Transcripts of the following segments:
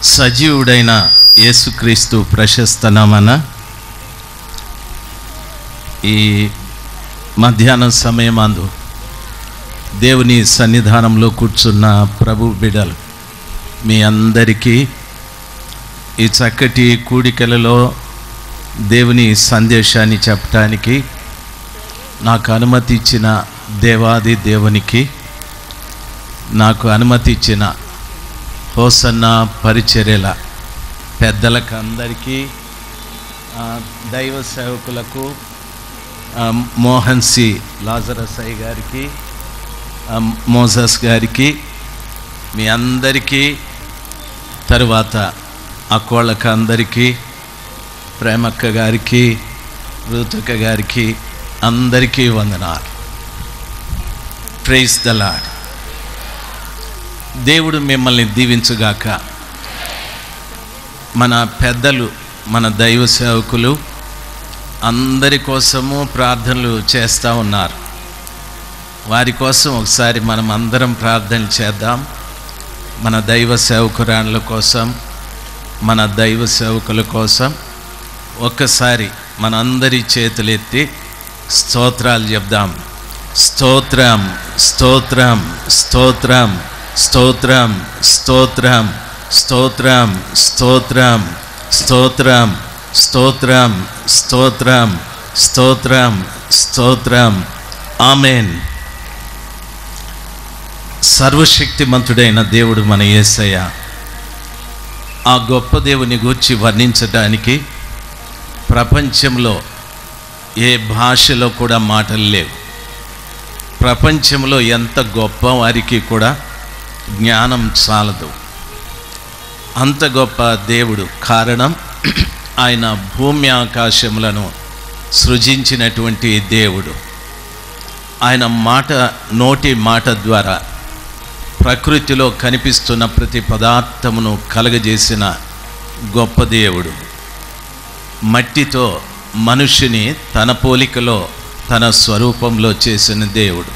సజీవుడైన యేసుక్రీస్తు ప్రశస్త నామన ఈ మధ్యాహ్నం సమయమందు దేవుని సన్నిధానంలో కూర్చున్న ప్రభు బిడలు మీ అందరికీ ఈ చక్కటి కూడికలలో దేవుని సందేశాన్ని చెప్పటానికి నాకు అనుమతి ఇచ్చిన దేవాది దేవునికి నాకు అనుమతి ఇచ్చిన హోసన్న పరిచర్యల పెద్దలకు అందరికీ ఆ, దైవ సేవకులకు ఆ, మోహన్ సి లాజరసయ్య గారికి ఆ, మోసస్ గారికి మీ అందరికీ తరువాత అక్కోళ్ళకి అందరికీ ప్రేమక్క గారికి రుతుక గారికి అందరికీ వందనాలు ప్రైజ్ ద లాడ్ దేవుడు మిమ్మల్ని దీవించుగాక మన పెద్దలు మన దైవ సేవకులు అందరి కోసము ప్రార్థనలు చేస్తూ ఉన్నారు వారి కోసం ఒకసారి మనం అందరం ప్రార్థన చేద్దాం మన దైవ సేవకురాళ్ళ కోసం మన దైవ సేవకుల కోసం ఒక్కసారి మనందరి చేతులెత్తి స్తోత్రాలు చెప్దాం స్తోత్రం స్తోత్రం స్తోత్రం స్తోత్రం స్తోత్రం స్తోత్రం స్తోత్రం స్తోత్రం స్తోత్రం స్తోత్రం స్తోత్రం స్తోత్రం ఆమెన్ సర్వశక్తిమంతుడైన దేవుడు మన యేసయ్య ఆ గొప్ప దేవుని గూర్చి వర్ణించడానికి ప్రపంచంలో ఏ భాషలో కూడా మాటలు లేవు ప్రపంచంలో ఎంత గొప్ప వారికి కూడా జ్ఞానం చాలదు అంత గొప్ప దేవుడు కారణం ఆయన భూమి ఆకాశములను సృజించినటువంటి దేవుడు ఆయన మాట నోటి మాట ద్వారా ప్రకృతిలో కనిపిస్తున్న ప్రతి పదార్థమును కలగజేసిన గొప్ప దేవుడు మట్టితో మనుష్యుని తన పోలికలో తన స్వరూపంలో చేసిన దేవుడు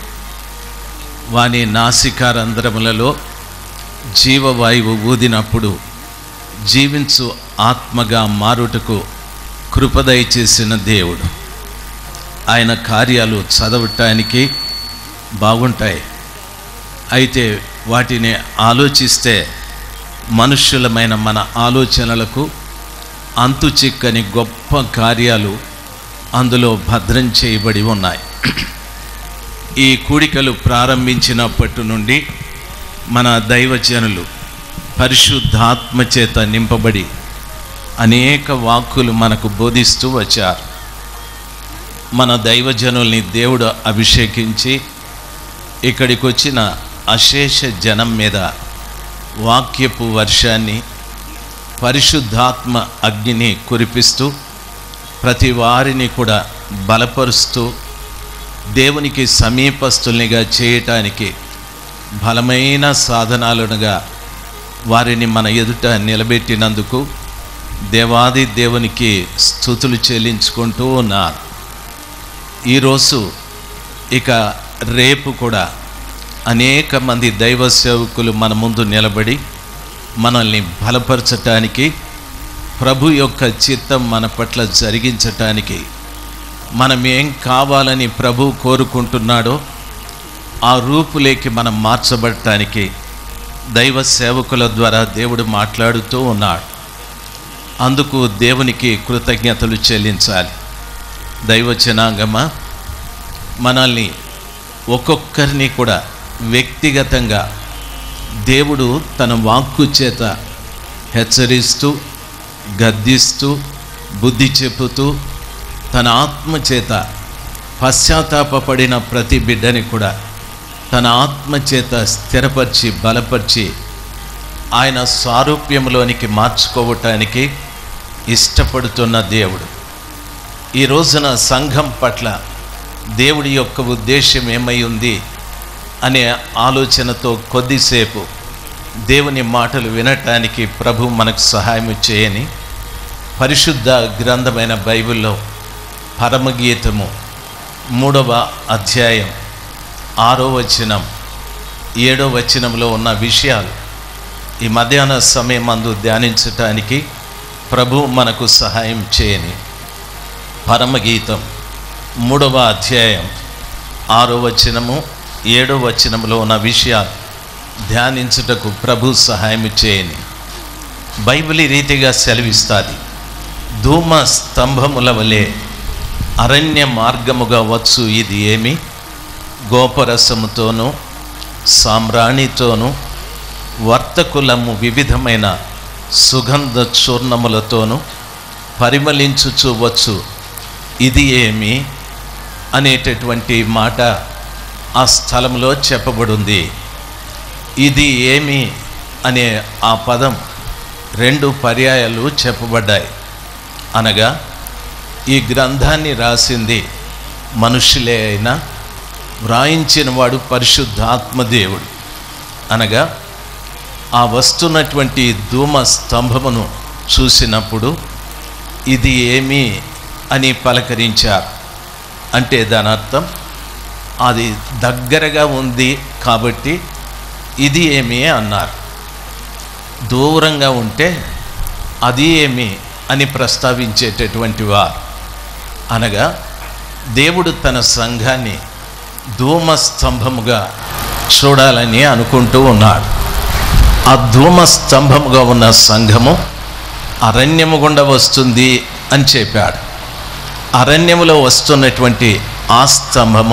వాని నాసికారంధ్రములలో జీవవాయువు ఊదినప్పుడు జీవించు ఆత్మగా మారుటకు కృపదయ చేసిన దేవుడు ఆయన కార్యాలు చదవటానికి బాగుంటాయి అయితే వాటిని ఆలోచిస్తే మనుష్యులమైన మన ఆలోచనలకు అంతు చిక్కని గొప్ప కార్యాలు అందులో భద్రం చేయబడి ఉన్నాయి ఈ కూడికలు ప్రారంభించినప్పటి నుండి మన దైవజనులు పరిశుద్ధాత్మ చేత నింపబడి అనేక వాక్కులు మనకు బోధిస్తూ వచ్చారు మన దైవజనుల్ని దేవుడు అభిషేకించి ఇక్కడికి వచ్చిన అశేష జనం మీద వాక్యపు వర్షాన్ని పరిశుద్ధాత్మ అగ్నిని కురిపిస్తూ ప్రతి వారిని కూడా బలపరుస్తూ దేవునికి సమీపస్తుల్నిగా చేయటానికి బలమైన సాధనాలుగా వారిని మన ఎదుట నిలబెట్టినందుకు దేవాది దేవునికి స్థుతులు చెల్లించుకుంటూ ఉన్నారు ఈరోజు ఇక రేపు కూడా అనేక మంది దైవ సేవకులు మన ముందు నిలబడి మనల్ని బలపరచటానికి ప్రభు యొక్క చిత్తం మన పట్ల జరిగించటానికి మనం ఏం కావాలని ప్రభు కోరుకుంటున్నాడో ఆ రూపులేకి మనం మార్చబడటానికి దైవ సేవకుల ద్వారా దేవుడు మాట్లాడుతూ ఉన్నాడు అందుకు దేవునికి కృతజ్ఞతలు చెల్లించాలి దైవ జనాంగమా మనల్ని ఒక్కొక్కరిని కూడా వ్యక్తిగతంగా దేవుడు తన వాక్కు చేత హెచ్చరిస్తూ గద్దిస్తూ బుద్ధి చెప్పుతూ తన ఆత్మ చేత పశ్చాత్తాపడిన ప్రతి బిడ్డని కూడా తన ఆత్మ చేత స్థిరపరిచి బలపరిచి ఆయన సారూప్యంలోనికి మార్చుకోవటానికి ఇష్టపడుతున్న దేవుడు ఈ రోజున సంఘం పట్ల దేవుడి యొక్క ఉద్దేశం ఏమై ఉంది అనే ఆలోచనతో కొద్దిసేపు దేవుని మాటలు వినటానికి ప్రభు మనకు సహాయం చేయని పరిశుద్ధ గ్రంథమైన బైబిల్లో పరమగీతము మూడవ అధ్యాయం ఆరో వచనం ఏడో వచనంలో ఉన్న విషయాలు ఈ మధ్యాహ్న సమయం మందు ధ్యానించటానికి ప్రభు మనకు సహాయం చేయని పరమగీతం మూడవ అధ్యాయం ఆరో వచనము ఏడో వచనములో ఉన్న విషయాలు ధ్యానించుటకు ప్రభు సహాయం చేయని బైబిల్ ఈ రీతిగా సెలవిస్తుంది ధూమ స్తంభముల వలె అరణ్య మార్గముగా వచ్చు ఇది ఏమి గోపరసముతోనూ సామ్రాణితోనూ వర్తకులము వివిధమైన సుగంధ చూర్ణములతోనూ పరిమళించుచు వచ్చు ఇది ఏమి అనేటటువంటి మాట ఆ స్థలంలో చెప్పబడింది ఇది ఏమి అనే ఆ పదం రెండు పర్యాయాలు చెప్పబడ్డాయి అనగా ఈ గ్రంథాన్ని రాసింది మనుషులే అయినా వ్రాయించిన వాడు పరిశుద్ధాత్మదేవుడు అనగా ఆ వస్తున్నటువంటి ధూమ స్తంభమును చూసినప్పుడు ఇది ఏమి అని పలకరించారు అంటే దాని అర్థం అది దగ్గరగా ఉంది కాబట్టి ఇది ఏమి అన్నారు దూరంగా ఉంటే అది ఏమి అని ప్రస్తావించేటటువంటి వారు అనగా దేవుడు తన సంఘాన్ని ధూమ స్తంభముగా చూడాలని అనుకుంటూ ఉన్నాడు ఆ ధూమ స్తంభముగా ఉన్న సంఘము అరణ్యము గుండా వస్తుంది అని చెప్పాడు అరణ్యములో వస్తున్నటువంటి ఆ స్తంభము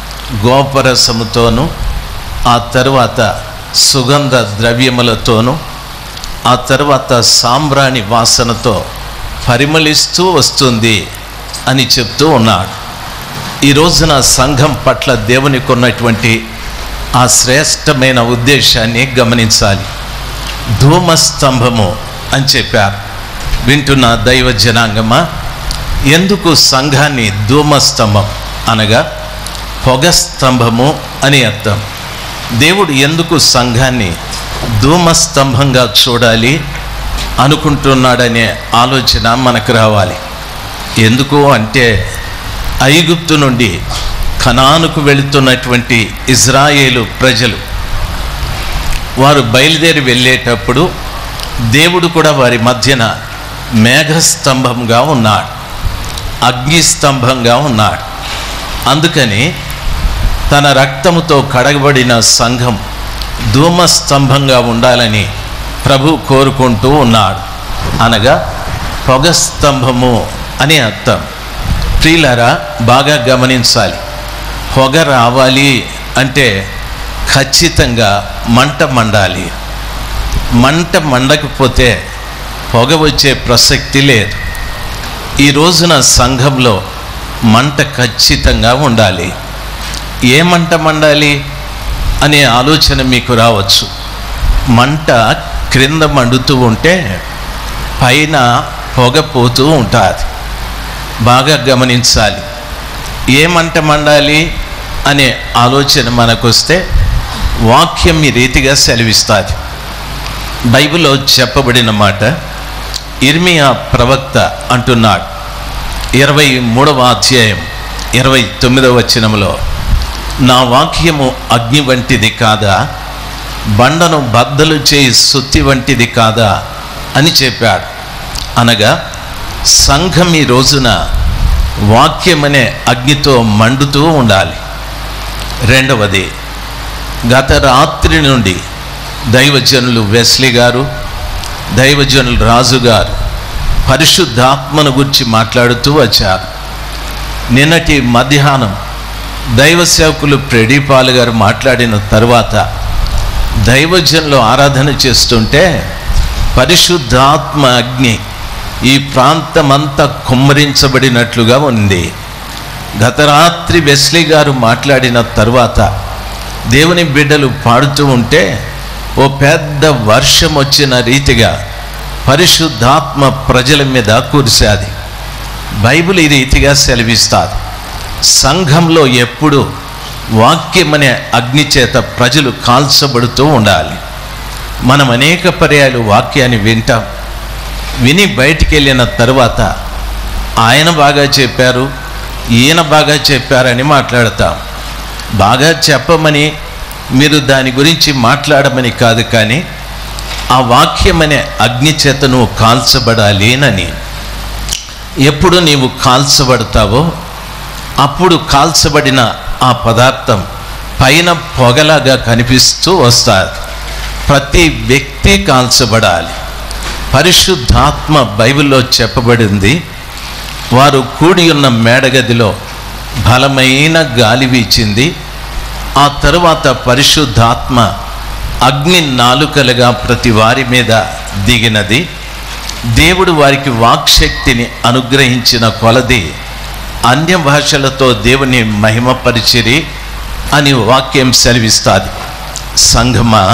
గోపరసముతోనూ ఆ తరువాత సుగంధ ద్రవ్యములతోనూ ఆ తర్వాత సాంబ్రాణి వాసనతో పరిమళిస్తూ వస్తుంది అని చెప్తూ ఉన్నాడు ఈ రోజున సంఘం పట్ల దేవునికి ఉన్నటువంటి ఆ శ్రేష్టమైన ఉద్దేశాన్ని గమనించాలి ధూమ స్తంభము అని చెప్పారు వింటున్న దైవ జనాంగమా ఎందుకు సంఘాన్ని ధూమ స్తంభం అనగా పొగ స్తంభము అని అర్థం దేవుడు ఎందుకు సంఘాన్ని ధూమ స్తంభంగా చూడాలి అనుకుంటున్నాడనే ఆలోచన మనకు రావాలి ఎందుకు అంటే ఐగుప్తు నుండి కనానుకు వెళుతున్నటువంటి ఇజ్రాయేలు ప్రజలు వారు బయలుదేరి వెళ్ళేటప్పుడు దేవుడు కూడా వారి మధ్యన మేఘస్తంభంగా ఉన్నాడు అగ్నిస్తంభంగా ఉన్నాడు అందుకని తన రక్తముతో కడగబడిన సంఘం ధూమస్తంభంగా ఉండాలని ప్రభు కోరుకుంటూ ఉన్నాడు అనగా పొగ స్తంభము అని అర్థం ప్రియులరా బాగా గమనించాలి పొగ రావాలి అంటే ఖచ్చితంగా మంట మండాలి మంట మండకపోతే పొగ వచ్చే ప్రసక్తి లేదు ఈ రోజున సంఘంలో మంట ఖచ్చితంగా ఉండాలి ఏ మంట మండాలి అనే ఆలోచన మీకు రావచ్చు మంట క్రింద మండుతూ ఉంటే పైన పొగ పోతూ ఉంటుంది బాగా గమనించాలి ఏ మంట మండాలి అనే ఆలోచన మనకు వస్తే వాక్యం ఈ రీతిగా సెలవిస్తుంది బైబిల్లో చెప్పబడిన మాట ఇర్మియా ప్రవక్త అంటున్నాడు ఇరవై మూడవ అధ్యాయం ఇరవై తొమ్మిదవ వచనంలో నా వాక్యము అగ్ని వంటిది కాదా బండను బద్దలు చేయి సుత్తి వంటిది కాదా అని చెప్పాడు అనగా సంఘం ఈ రోజున వాక్యమనే అగ్నితో మండుతూ ఉండాలి రెండవది గత రాత్రి నుండి దైవజనులు వెస్లీ గారు దైవజనులు రాజు గారు పరిశుద్ధాత్మను గురించి మాట్లాడుతూ వచ్చారు నిన్నటి మధ్యాహ్నం దైవ సేవకులు ప్రెడీపాల్ గారు మాట్లాడిన తర్వాత దైవజనులు ఆరాధన చేస్తుంటే పరిశుద్ధాత్మ అగ్ని ఈ ప్రాంతమంతా కుమ్మరించబడినట్లుగా ఉంది గత రాత్రి వెస్లీ గారు మాట్లాడిన తర్వాత దేవుని బిడ్డలు పాడుతూ ఉంటే ఓ పెద్ద వర్షం వచ్చిన రీతిగా పరిశుద్ధాత్మ ప్రజల మీద కురిశాది బైబిల్ ఈ రీతిగా సెలవిస్తారు సంఘంలో ఎప్పుడు వాక్యం అనే అగ్ని చేత ప్రజలు కాల్చబడుతూ ఉండాలి మనం అనేక పర్యాలు వాక్యాన్ని వింటాం విని బయటికి వెళ్ళిన తర్వాత ఆయన బాగా చెప్పారు ఈయన బాగా చెప్పారని మాట్లాడతాం బాగా చెప్పమని మీరు దాని గురించి మాట్లాడమని కాదు కానీ ఆ వాక్యం అనే అగ్ని చేత నువ్వు కాల్చబడాలేనని ఎప్పుడు నీవు కాల్చబడతావో అప్పుడు కాల్చబడిన ఆ పదార్థం పైన పొగలాగా కనిపిస్తూ వస్తారు ప్రతి వ్యక్తి కాల్చబడాలి పరిశుద్ధాత్మ బైబిల్లో చెప్పబడింది వారు కూడి ఉన్న మేడగదిలో బలమైన గాలి వీచింది ఆ తరువాత పరిశుద్ధాత్మ అగ్ని నాలుకలుగా ప్రతి వారి మీద దిగినది దేవుడు వారికి వాక్శక్తిని అనుగ్రహించిన కొలది అన్య భాషలతో దేవుని మహిమపరిచిరి అని వాక్యం సెలవిస్తుంది సంఘమా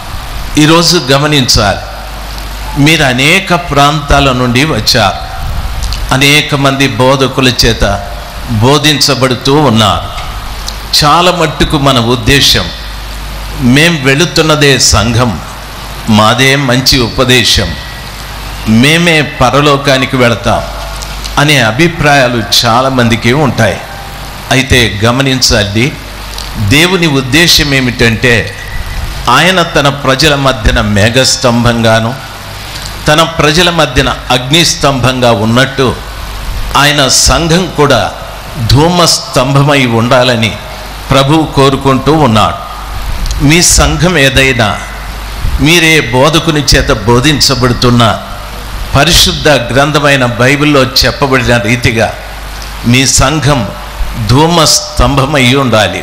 ఈరోజు గమనించాలి మీరు అనేక ప్రాంతాల నుండి వచ్చారు అనేక మంది బోధకుల చేత బోధించబడుతూ ఉన్నారు చాలా మట్టుకు మన ఉద్దేశం మేం వెళుతున్నదే సంఘం మాదే మంచి ఉపదేశం మేమే పరలోకానికి వెళతాం అనే అభిప్రాయాలు చాలామందికి ఉంటాయి అయితే గమనించాలి దేవుని ఉద్దేశం ఏమిటంటే ఆయన తన ప్రజల మధ్యన మేఘస్తంభంగాను తన ప్రజల మధ్యన అగ్నిస్తంభంగా ఉన్నట్టు ఆయన సంఘం కూడా ధూమ స్తంభమై ఉండాలని ప్రభువు కోరుకుంటూ ఉన్నాడు మీ సంఘం ఏదైనా మీరే బోధకుని చేత బోధించబడుతున్న పరిశుద్ధ గ్రంథమైన బైబిల్లో చెప్పబడిన రీతిగా మీ సంఘం ధూమ స్తంభమై ఉండాలి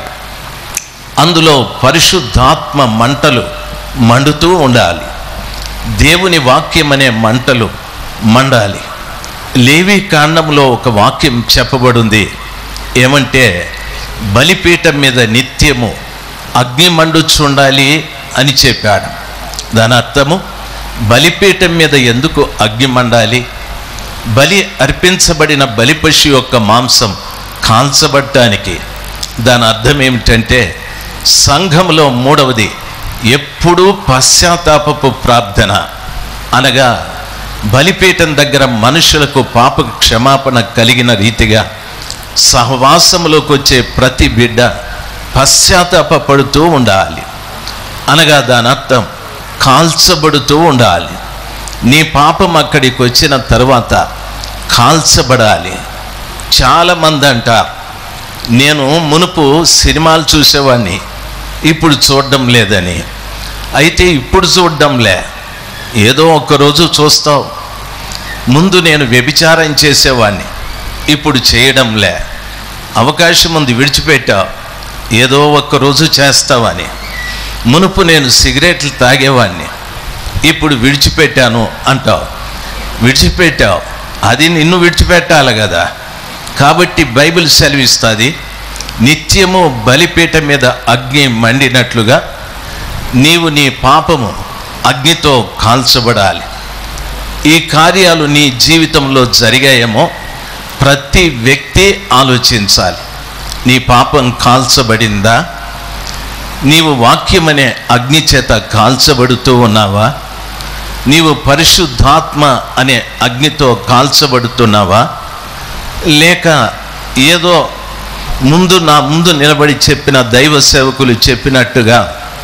అందులో పరిశుద్ధాత్మ మంటలు మండుతూ ఉండాలి దేవుని వాక్యం అనే మంటలు మండాలి లేవి కాండంలో ఒక వాక్యం చెప్పబడింది ఏమంటే బలిపీఠం మీద నిత్యము అగ్ని మండుచుండాలి అని చెప్పాడు దాని అర్థము బలిపీఠం మీద ఎందుకు అగ్ని మండాలి బలి అర్పించబడిన బలిపశు యొక్క మాంసం కాల్చబడ్డానికి దాని అర్థం ఏమిటంటే సంఘంలో మూడవది ఎప్పుడూ పశ్చాత్తాపపు ప్రార్థన అనగా బలిపీఠం దగ్గర మనుషులకు పాప క్షమాపణ కలిగిన రీతిగా సహవాసములోకి వచ్చే ప్రతి బిడ్డ పశ్చాత్తాపడుతూ ఉండాలి అనగా దాని అర్థం కాల్చబడుతూ ఉండాలి నీ పాపం అక్కడికి వచ్చిన తర్వాత కాల్చబడాలి చాలామంది అంటారు నేను మునుపు సినిమాలు చూసేవాడిని ఇప్పుడు చూడడం లేదని అయితే ఇప్పుడు చూడడంలే ఏదో ఒక్కరోజు చూస్తావు ముందు నేను వ్యభిచారం చేసేవాడిని ఇప్పుడు చేయడంలే అవకాశం ఉంది విడిచిపెట్టావు ఏదో ఒక్కరోజు చేస్తావని మునుపు నేను సిగరెట్లు తాగేవాడిని ఇప్పుడు విడిచిపెట్టాను అంటావు విడిచిపెట్టావు అది నిన్ను విడిచిపెట్టాలి కదా కాబట్టి బైబిల్ సెలవిస్తుంది నిత్యము బలిపీఠ మీద అగ్ని మండినట్లుగా నీవు నీ పాపము అగ్నితో కాల్చబడాలి ఈ కార్యాలు నీ జీవితంలో జరిగాయేమో ప్రతి వ్యక్తి ఆలోచించాలి నీ పాపం కాల్చబడిందా నీవు వాక్యమనే అగ్ని చేత కాల్చబడుతూ ఉన్నావా నీవు పరిశుద్ధాత్మ అనే అగ్నితో కాల్చబడుతున్నావా లేక ఏదో ముందు నా ముందు నిలబడి చెప్పిన దైవ సేవకులు చెప్పినట్టుగా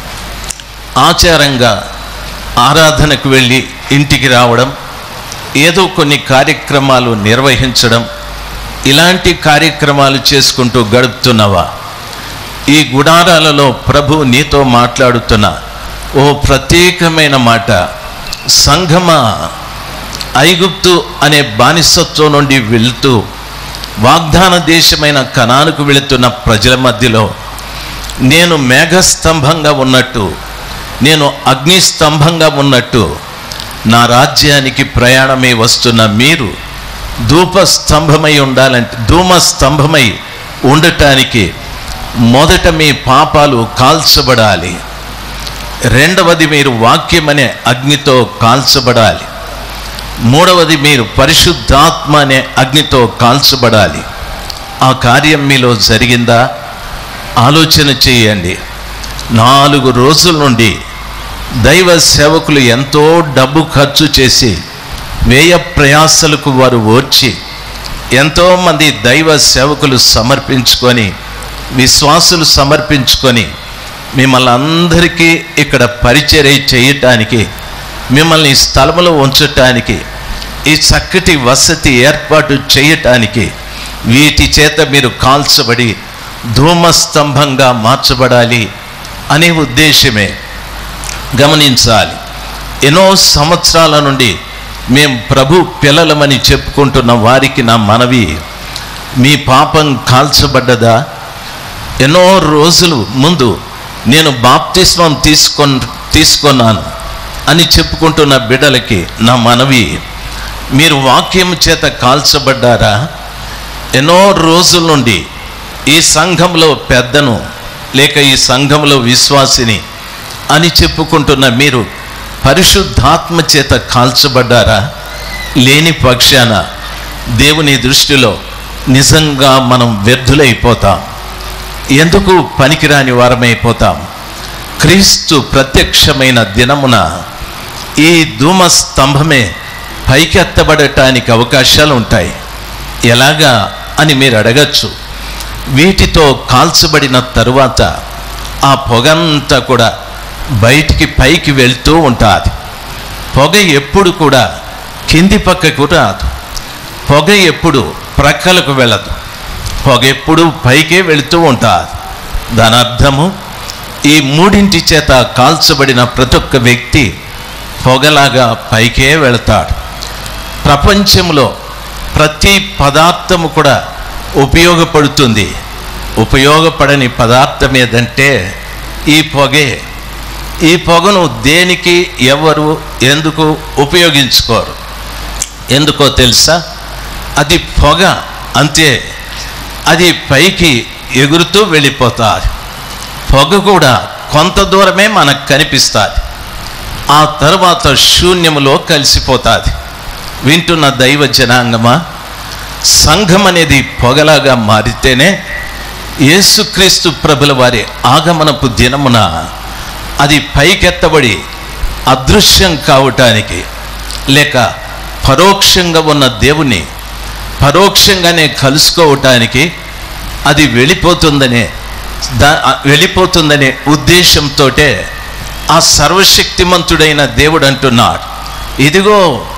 ఆచారంగా ఆరాధనకు వెళ్ళి ఇంటికి రావడం ఏదో కొన్ని కార్యక్రమాలు నిర్వహించడం ఇలాంటి కార్యక్రమాలు చేసుకుంటూ గడుపుతున్నావా ఈ గుడారాలలో ప్రభు నీతో మాట్లాడుతున్న ఓ ప్రత్యేకమైన మాట సంఘమా ఐగుప్తు అనే బానిసత్వం నుండి వెళ్తూ వాగ్దాన దేశమైన కనానుకు వెళుతున్న ప్రజల మధ్యలో నేను మేఘస్తంభంగా ఉన్నట్టు నేను అగ్నిస్తంభంగా ఉన్నట్టు నా రాజ్యానికి ప్రయాణమై వస్తున్న మీరు ధూప స్తంభమై ఉండాలంటే ధూమ స్తంభమై ఉండటానికి మొదట మీ పాపాలు కాల్చబడాలి రెండవది మీరు వాక్యం అనే అగ్నితో కాల్చబడాలి మూడవది మీరు పరిశుద్ధాత్మ అనే అగ్నితో కాల్చబడాలి ఆ కార్యం మీలో జరిగిందా ఆలోచన చేయండి నాలుగు రోజుల నుండి దైవ సేవకులు ఎంతో డబ్బు ఖర్చు చేసి వ్యయ ప్రయాసలకు వారు ఓర్చి ఎంతోమంది దైవ సేవకులు సమర్పించుకొని విశ్వాసులు సమర్పించుకొని మిమ్మల్ని అందరికీ ఇక్కడ పరిచర్య చేయటానికి మిమ్మల్ని ఈ స్థలములో ఉంచటానికి ఈ చక్కటి వసతి ఏర్పాటు చేయటానికి వీటి చేత మీరు కాల్చబడి ధూమస్తంభంగా మార్చబడాలి అనే ఉద్దేశమే గమనించాలి ఎన్నో సంవత్సరాల నుండి మేం ప్రభు పిల్లలమని చెప్పుకుంటున్న వారికి నా మనవి మీ పాపం కాల్చబడ్డదా ఎన్నో రోజులు ముందు నేను బాప్తిస్మం తీసుకొన్ తీసుకున్నాను అని చెప్పుకుంటున్న బిడ్డలకి నా మనవి మీరు వాక్యం చేత కాల్చబడ్డారా ఎన్నో రోజుల నుండి ఈ సంఘంలో పెద్దను లేక ఈ సంఘంలో విశ్వాసిని అని చెప్పుకుంటున్న మీరు పరిశుద్ధాత్మ చేత కాల్చబడ్డారా లేని పక్షాన దేవుని దృష్టిలో నిజంగా మనం వ్యర్థులైపోతాం ఎందుకు పనికిరాని వారమైపోతాం క్రీస్తు ప్రత్యక్షమైన దినమున ఈ ధూమ స్తంభమే పైకెత్తబడటానికి అవకాశాలు ఉంటాయి ఎలాగా అని మీరు అడగచ్చు వీటితో కాల్చబడిన తరువాత ఆ పొగంతా కూడా బయటికి పైకి వెళ్తూ ఉంటుంది పొగ ఎప్పుడు కూడా కింది పక్కకు రాదు పొగ ఎప్పుడు ప్రక్కలకు వెళ్ళదు పొగ ఎప్పుడు పైకే వెళుతూ ఉంటుంది దాని అర్థము ఈ మూడింటి చేత కాల్చబడిన ప్రతి ఒక్క వ్యక్తి పొగలాగా పైకే వెళతాడు ప్రపంచంలో ప్రతి పదార్థము కూడా ఉపయోగపడుతుంది ఉపయోగపడని పదార్థం ఏదంటే ఈ పొగే ఈ పొగను దేనికి ఎవరు ఎందుకు ఉపయోగించుకోరు ఎందుకో తెలుసా అది పొగ అంతే అది పైకి ఎగురుతూ వెళ్ళిపోతుంది పొగ కూడా కొంత దూరమే మనకు కనిపిస్తుంది ఆ తర్వాత శూన్యములో కలిసిపోతుంది వింటున్న దైవ జనాంగమా సంఘం అనేది పొగలాగా మారితేనే యేసుక్రీస్తు ప్రభుల వారి ఆగమనపు దినమున అది పైకెత్తబడి అదృశ్యం కావటానికి లేక పరోక్షంగా ఉన్న దేవుని పరోక్షంగానే కలుసుకోవటానికి అది వెళ్ళిపోతుందనే దా వెళ్ళిపోతుందనే ఉద్దేశంతో ఆ సర్వశక్తిమంతుడైన దేవుడు అంటున్నాడు ఇదిగో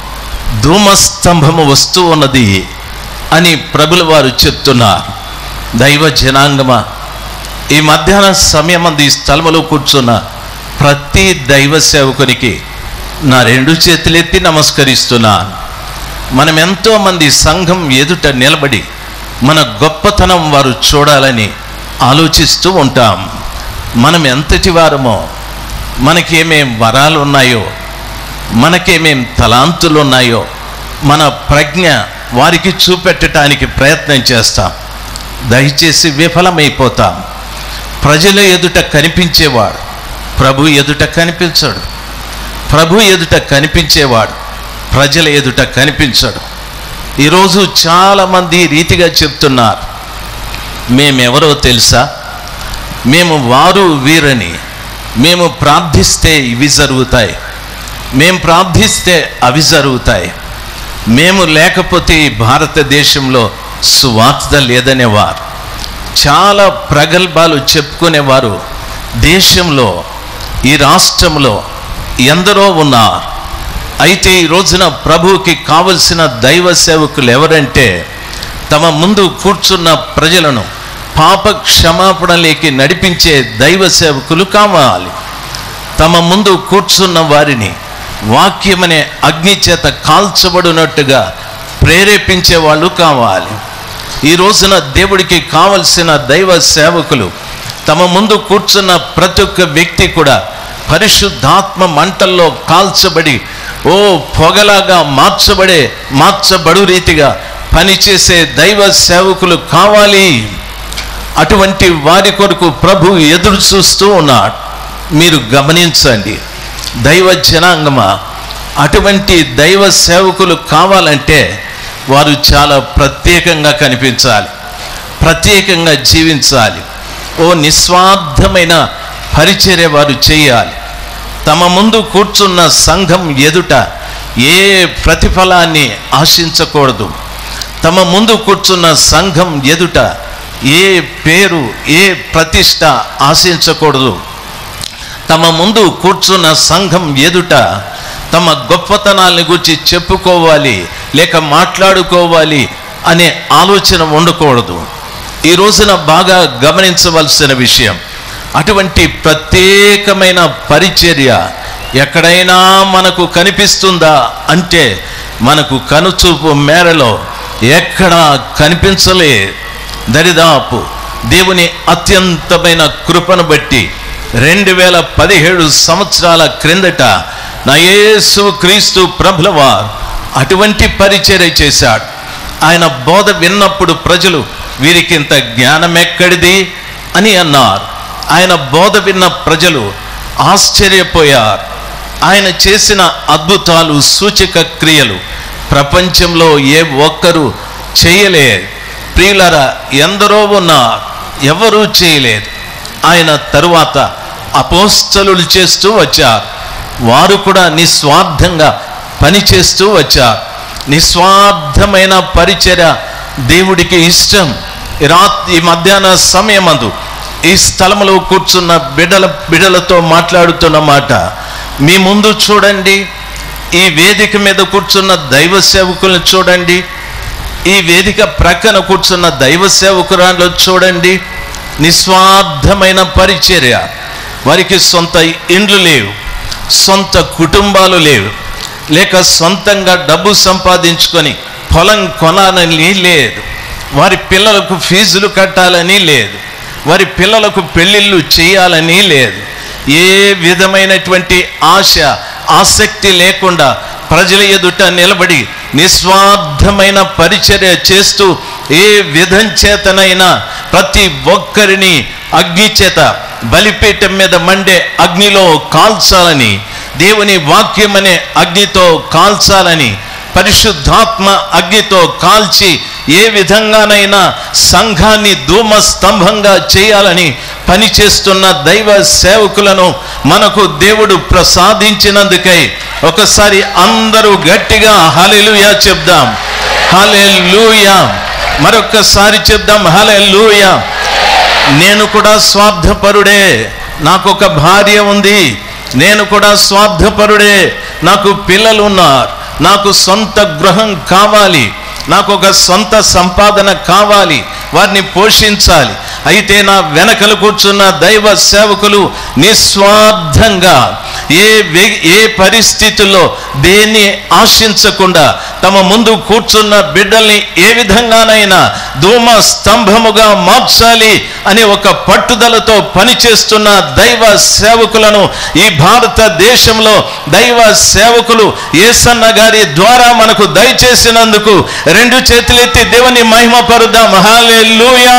ధూమస్తంభము వస్తూ ఉన్నది అని ప్రభుల వారు చెప్తున్నారు దైవ జనాంగమా ఈ మధ్యాహ్న సమయం అంది ఈ స్థలములో కూర్చున్న ప్రతి దైవ సేవకునికి నా రెండు చేతులెత్తి నమస్కరిస్తున్నాను మనం ఎంతో మంది సంఘం ఎదుట నిలబడి మన గొప్పతనం వారు చూడాలని ఆలోచిస్తూ ఉంటాం మనం ఎంతటి వారమో మనకేమేం వరాలు ఉన్నాయో మనకేమేం తలాంతులు ఉన్నాయో మన ప్రజ్ఞ వారికి చూపెట్టడానికి ప్రయత్నం చేస్తాం దయచేసి విఫలమైపోతాం ప్రజల ఎదుట కనిపించేవాడు ప్రభు ఎదుట కనిపించడు ప్రభు ఎదుట కనిపించేవాడు ప్రజల ఎదుట కనిపించడు ఈరోజు చాలామంది ఈ రీతిగా చెప్తున్నారు మేమెవరో తెలుసా మేము వారు వీరని మేము ప్రార్థిస్తే ఇవి జరుగుతాయి మేము ప్రార్థిస్తే అవి జరుగుతాయి మేము లేకపోతే ఈ భారతదేశంలో సువార్త లేదనేవారు చాలా ప్రగల్భాలు చెప్పుకునేవారు దేశంలో ఈ రాష్ట్రంలో ఎందరో ఉన్నారు అయితే ఈ రోజున ప్రభువుకి కావలసిన దైవ సేవకులు ఎవరంటే తమ ముందు కూర్చున్న ప్రజలను పాప క్షమాపణలేకి నడిపించే దైవ సేవకులు కావాలి తమ ముందు కూర్చున్న వారిని వాక్యమనే అగ్ని చేత కాల్చబడినట్టుగా ప్రేరేపించే వాళ్ళు కావాలి ఈ రోజున దేవుడికి కావలసిన దైవ సేవకులు తమ ముందు కూర్చున్న ప్రతి ఒక్క వ్యక్తి కూడా పరిశుద్ధాత్మ మంటల్లో కాల్చబడి ఓ పొగలాగా మార్చబడే మార్చబడు రీతిగా పనిచేసే దైవ సేవకులు కావాలి అటువంటి వారి కొరకు ప్రభు ఎదురు చూస్తూ ఉన్నాడు మీరు గమనించండి దైవ జనాంగమా అటువంటి దైవ సేవకులు కావాలంటే వారు చాలా ప్రత్యేకంగా కనిపించాలి ప్రత్యేకంగా జీవించాలి ఓ నిస్వార్థమైన పరిచర్య వారు చేయాలి తమ ముందు కూర్చున్న సంఘం ఎదుట ఏ ప్రతిఫలాన్ని ఆశించకూడదు తమ ముందు కూర్చున్న సంఘం ఎదుట ఏ పేరు ఏ ప్రతిష్ట ఆశించకూడదు తమ ముందు కూర్చున్న సంఘం ఎదుట తమ గొప్పతనాల్ని గురించి చెప్పుకోవాలి లేక మాట్లాడుకోవాలి అనే ఆలోచన ఉండకూడదు ఈ రోజున బాగా గమనించవలసిన విషయం అటువంటి ప్రత్యేకమైన పరిచర్య ఎక్కడైనా మనకు కనిపిస్తుందా అంటే మనకు కనుచూపు మేరలో ఎక్కడ కనిపించలే దరిదాపు దేవుని అత్యంతమైన కృపను బట్టి రెండు వేల పదిహేడు సంవత్సరాల క్రిందట నా యేసు క్రీస్తు ప్రభులవారు అటువంటి పరిచర్య చేశాడు ఆయన బోధ విన్నప్పుడు ప్రజలు వీరికి ఇంత జ్ఞానం ఎక్కడిది అని అన్నారు ఆయన బోధ విన్న ప్రజలు ఆశ్చర్యపోయారు ఆయన చేసిన అద్భుతాలు సూచక క్రియలు ప్రపంచంలో ఏ ఒక్కరూ చేయలేదు ప్రియులరా ఎందరో ఉన్నారు ఎవరూ చేయలేదు ఆయన తరువాత అపోస్తలులు చేస్తూ వచ్చారు వారు కూడా నిస్వార్థంగా పనిచేస్తూ వచ్చారు నిస్వార్థమైన పరిచర్య దేవుడికి ఇష్టం ఈ రాత్ ఈ మధ్యాహ్న సమయమందు ఈ స్థలంలో కూర్చున్న బిడల బిడలతో మాట్లాడుతున్న మాట మీ ముందు చూడండి ఈ వేదిక మీద కూర్చున్న దైవ సేవకులను చూడండి ఈ వేదిక ప్రక్కన కూర్చున్న దైవ సేవకురాలు చూడండి నిస్వార్థమైన పరిచర్య వారికి సొంత ఇండ్లు లేవు సొంత కుటుంబాలు లేవు లేక సొంతంగా డబ్బు సంపాదించుకొని పొలం కొనాలని లేదు వారి పిల్లలకు ఫీజులు కట్టాలని లేదు వారి పిల్లలకు పెళ్ళిళ్ళు చేయాలని లేదు ఏ విధమైనటువంటి ఆశ ఆసక్తి లేకుండా ప్రజల ఎదుట నిలబడి నిస్వార్థమైన పరిచర్య చేస్తూ ఏ విధం చేతనైనా ప్రతి ఒక్కరిని అగ్ని చేత బలిపీఠం మీద మండే అగ్నిలో కాల్చాలని దేవుని వాక్యం అనే అగ్నితో కాల్చాలని పరిశుద్ధాత్మ అగ్నితో కాల్చి ఏ విధంగానైనా సంఘాన్ని ధూమ స్తంభంగా చేయాలని పనిచేస్తున్న దైవ సేవకులను మనకు దేవుడు ప్రసాదించినందుకై ఒకసారి అందరూ గట్టిగా హలెలుయా చెప్దాం హలెలూయా మరొక్కసారి చెప్దాం హలెలూయా నేను కూడా స్వార్థపరుడే నాకు ఒక భార్య ఉంది నేను కూడా స్వార్థపరుడే నాకు పిల్లలు ఉన్నారు నాకు సొంత గృహం కావాలి నాకు ఒక సొంత సంపాదన కావాలి వారిని పోషించాలి అయితే నా వెనకలు కూర్చున్న దైవ సేవకులు నిస్వార్థంగా ఏ వె- ఏ పరిస్థితుల్లో దేన్ని ఆశించకుండా తమ ముందు కూర్చున్న బిడ్డల్ని ఏ విధంగానైనా ధూమ స్తంభముగా మార్చాలి అనే ఒక పట్టుదలతో పనిచేస్తున్న దైవ సేవకులను ఈ భారతదేశంలో దైవ సేవకులు ఏసన్న గారి ద్వారా మనకు దయచేసినందుకు రెండు చేతులెత్తి దేవుని మహిమ పరుద్దాం హాలెలూయా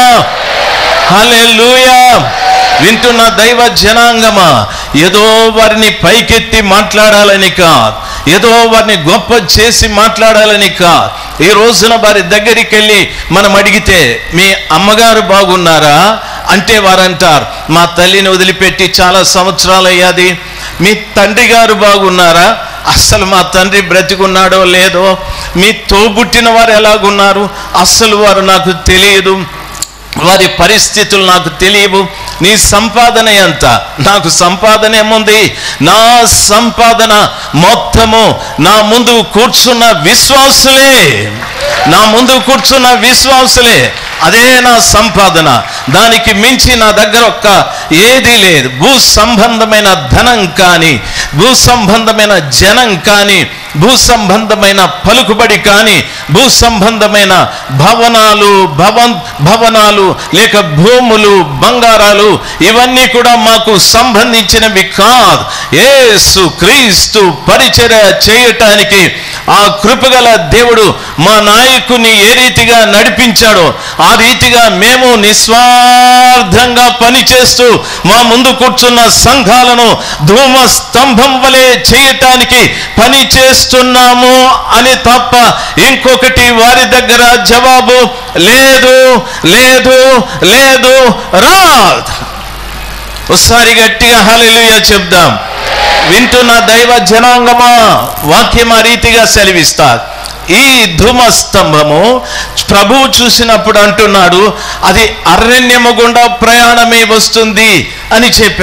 హాలెలూయా వింటున్న దైవ జనాంగమా ఏదో వారిని పైకెత్తి మాట్లాడాలని కాదు ఏదో వారిని గొప్ప చేసి మాట్లాడాలని కాదు ఈ రోజున వారి దగ్గరికి వెళ్ళి మనం అడిగితే మీ అమ్మగారు బాగున్నారా అంటే వారంటారు మా తల్లిని వదిలిపెట్టి చాలా సంవత్సరాలు అయ్యాది మీ తండ్రి గారు బాగున్నారా అస్సలు మా తండ్రి బ్రతికున్నాడో లేదో మీ తోబుట్టిన వారు ఎలాగున్నారు అస్సలు వారు నాకు తెలియదు వారి పరిస్థితులు నాకు తెలియవు నీ సంపాదన ఎంత నాకు సంపాదన ఏముంది నా సంపాదన మొత్తము నా ముందు కూర్చున్న విశ్వాసులే నా ముందు కూర్చున్న విశ్వాసులే అదే నా సంపాదన దానికి మించి నా దగ్గర ఒక్క ఏదీ లేదు భూ సంబంధమైన ధనం కానీ భూ సంబంధమైన జనం కానీ భూ సంబంధమైన పలుకుబడి కానీ భూ సంబంధమైన భవనాలు భవన్ భవనాలు లేక భూములు బంగారాలు ఇవన్నీ కూడా మాకు సంబంధించినవి కాదు యేసు క్రీస్తు పరిచర్య చేయటానికి ఆ కృపగల దేవుడు మా నాయకుని ఏ రీతిగా నడిపించాడో ఆ రీతిగా మేము నిస్వార్థంగా పనిచేస్తూ మా ముందు కూర్చున్న సంఘాలను ధూమ స్తంభం వలె చేయటానికి పని చేస్తున్నాము అని తప్ప ఇంకొకటి వారి దగ్గర జవాబు లేదు లేదు లేదు రాదు ఒకసారి గట్టిగా హల్లెలూయా చెప్దాం వింటున్న దైవ జనాంగమా వాక్యం ఆ రీతిగా సెలవిస్తారు ఈ ధూమ స్తంభము ప్రభువు చూసినప్పుడు అంటున్నాడు అది అరణ్యము గుండా ప్రయాణమే వస్తుంది అని చెప్పాడు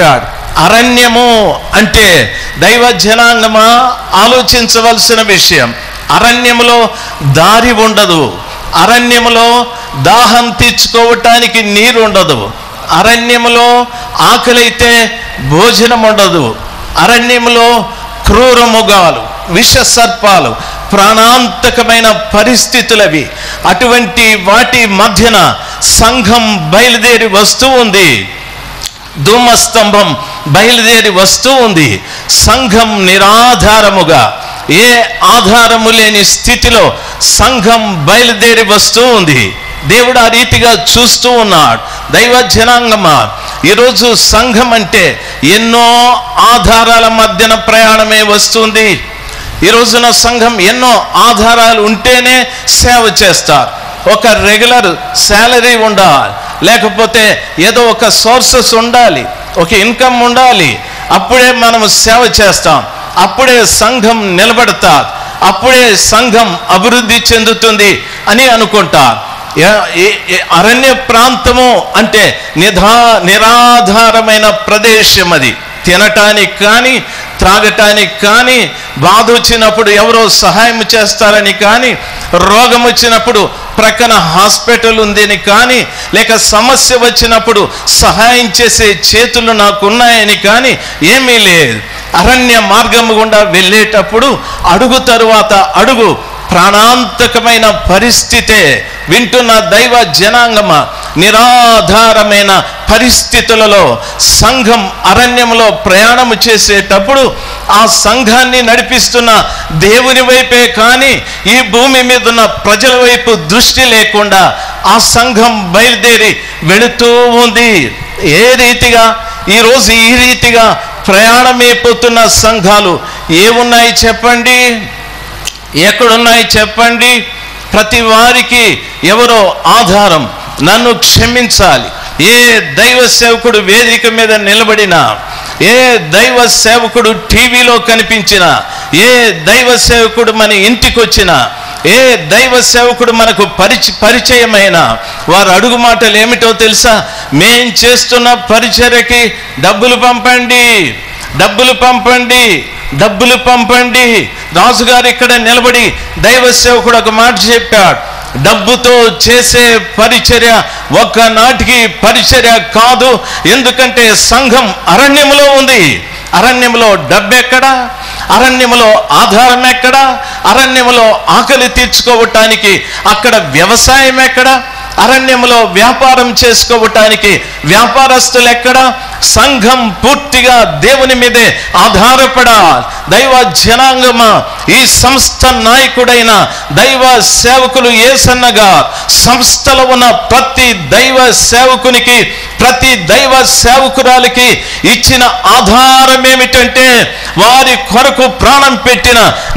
అరణ్యము అంటే దైవ జనాంగమా ఆలోచించవలసిన విషయం అరణ్యములో దారి ఉండదు అరణ్యములో దాహం తీర్చుకోవటానికి నీరు ఉండదు అరణ్యములో ఆకలైతే భోజనం ఉండదు అరణ్యములో క్రూరముగాలు విష సర్పాలు ప్రాణాంతకమైన పరిస్థితులవి అటువంటి వాటి మధ్యన సంఘం బయలుదేరి వస్తూ ఉంది ధూమస్తంభం బయలుదేరి వస్తూ ఉంది సంఘం నిరాధారముగా ఏ ఆధారము లేని స్థితిలో సంఘం బయలుదేరి వస్తూ ఉంది దేవుడు ఆ రీతిగా చూస్తూ ఉన్నాడు దైవ జనాంగమా ఈరోజు సంఘం అంటే ఎన్నో ఆధారాల మధ్యన ప్రయాణమే వస్తుంది ఈ రోజున సంఘం ఎన్నో ఆధారాలు ఉంటేనే సేవ చేస్తారు ఒక రెగ్యులర్ శాలరీ ఉండాలి లేకపోతే ఏదో ఒక సోర్సెస్ ఉండాలి ఒక ఇన్కమ్ ఉండాలి అప్పుడే మనం సేవ చేస్తాం అప్పుడే సంఘం నిలబడతా అప్పుడే సంఘం అభివృద్ధి చెందుతుంది అని అనుకుంటారు ఏ- ఏ- ఏ- అరణ్య ప్రాంతము అంటే నిధా నిరాధారమైన ప్రదేశం అది తినటానికి కానీ త్రాగటానికి కానీ బాధ వచ్చినప్పుడు ఎవరో సహాయం చేస్తారని కానీ రోగం వచ్చినప్పుడు ప్రక్కన హాస్పిటల్ ఉందని కానీ లేక సమస్య వచ్చినప్పుడు సహాయం చేసే చేతులు నాకున్నాయని కానీ ఏమీ లేదు అరణ్య మార్గం గుండా వెళ్ళేటప్పుడు అడుగు తరువాత అడుగు ప్రాణాంతకమైన పరిస్థితే వింటున్న దైవ జనాంగమ నిరాధారమైన పరిస్థితులలో సంఘం అరణ్యంలో ప్రయాణము చేసేటప్పుడు ఆ సంఘాన్ని నడిపిస్తున్న దేవుని వైపే కానీ ఈ భూమి మీద ఉన్న ప్రజల వైపు దృష్టి లేకుండా ఆ సంఘం బయలుదేరి వెళుతూ ఉంది ఏ రీతిగా ఈరోజు ఈ రీతిగా ప్రయాణమైపోతున్న సంఘాలు ఏమున్నాయి చెప్పండి ఎక్కడున్నాయి చెప్పండి ప్రతి వారికి ఎవరో ఆధారం నన్ను క్షమించాలి ఏ దైవ సేవకుడు వేదిక మీద నిలబడినా ఏ దైవ సేవకుడు టీవీలో కనిపించినా ఏ దైవ సేవకుడు మన ఇంటికి వచ్చినా ఏ దైవ సేవకుడు మనకు పరిచ పరిచయమైన వారు అడుగు మాటలు ఏమిటో తెలుసా మేం చేస్తున్న పరిచర్యకి డబ్బులు పంపండి డబ్బులు పంపండి డబ్బులు పంపండి రాజుగారు ఇక్కడ నిలబడి దైవ సేవకుడు ఒక మాట చెప్పాడు డబ్బుతో చేసే పరిచర్య ఒక్క నాటికి పరిచర్య కాదు ఎందుకంటే సంఘం అరణ్యంలో ఉంది అరణ్యంలో డబ్బు ఎక్కడా అరణ్యములో ఆధారం ఎక్కడా అరణ్యములో ఆకలి తీర్చుకోవటానికి అక్కడ వ్యవసాయం ఎక్కడా అరణ్యములో వ్యాపారం చేసుకోవటానికి వ్యాపారస్తులు ఎక్కడ సంఘం పూర్తిగా దేవుని మీదే ఆధారపడా దైవ జనాంగమ ఈ సంస్థ నాయకుడైన దైవ సేవకులు ఏసన్నగా సంస్థలో ఉన్న ప్రతి దైవ సేవకునికి ప్రతి దైవ సేవకురాలికి ఇచ్చిన ఆధారం ఏమిటంటే వారి కొరకు ప్రాణం పెట్టిన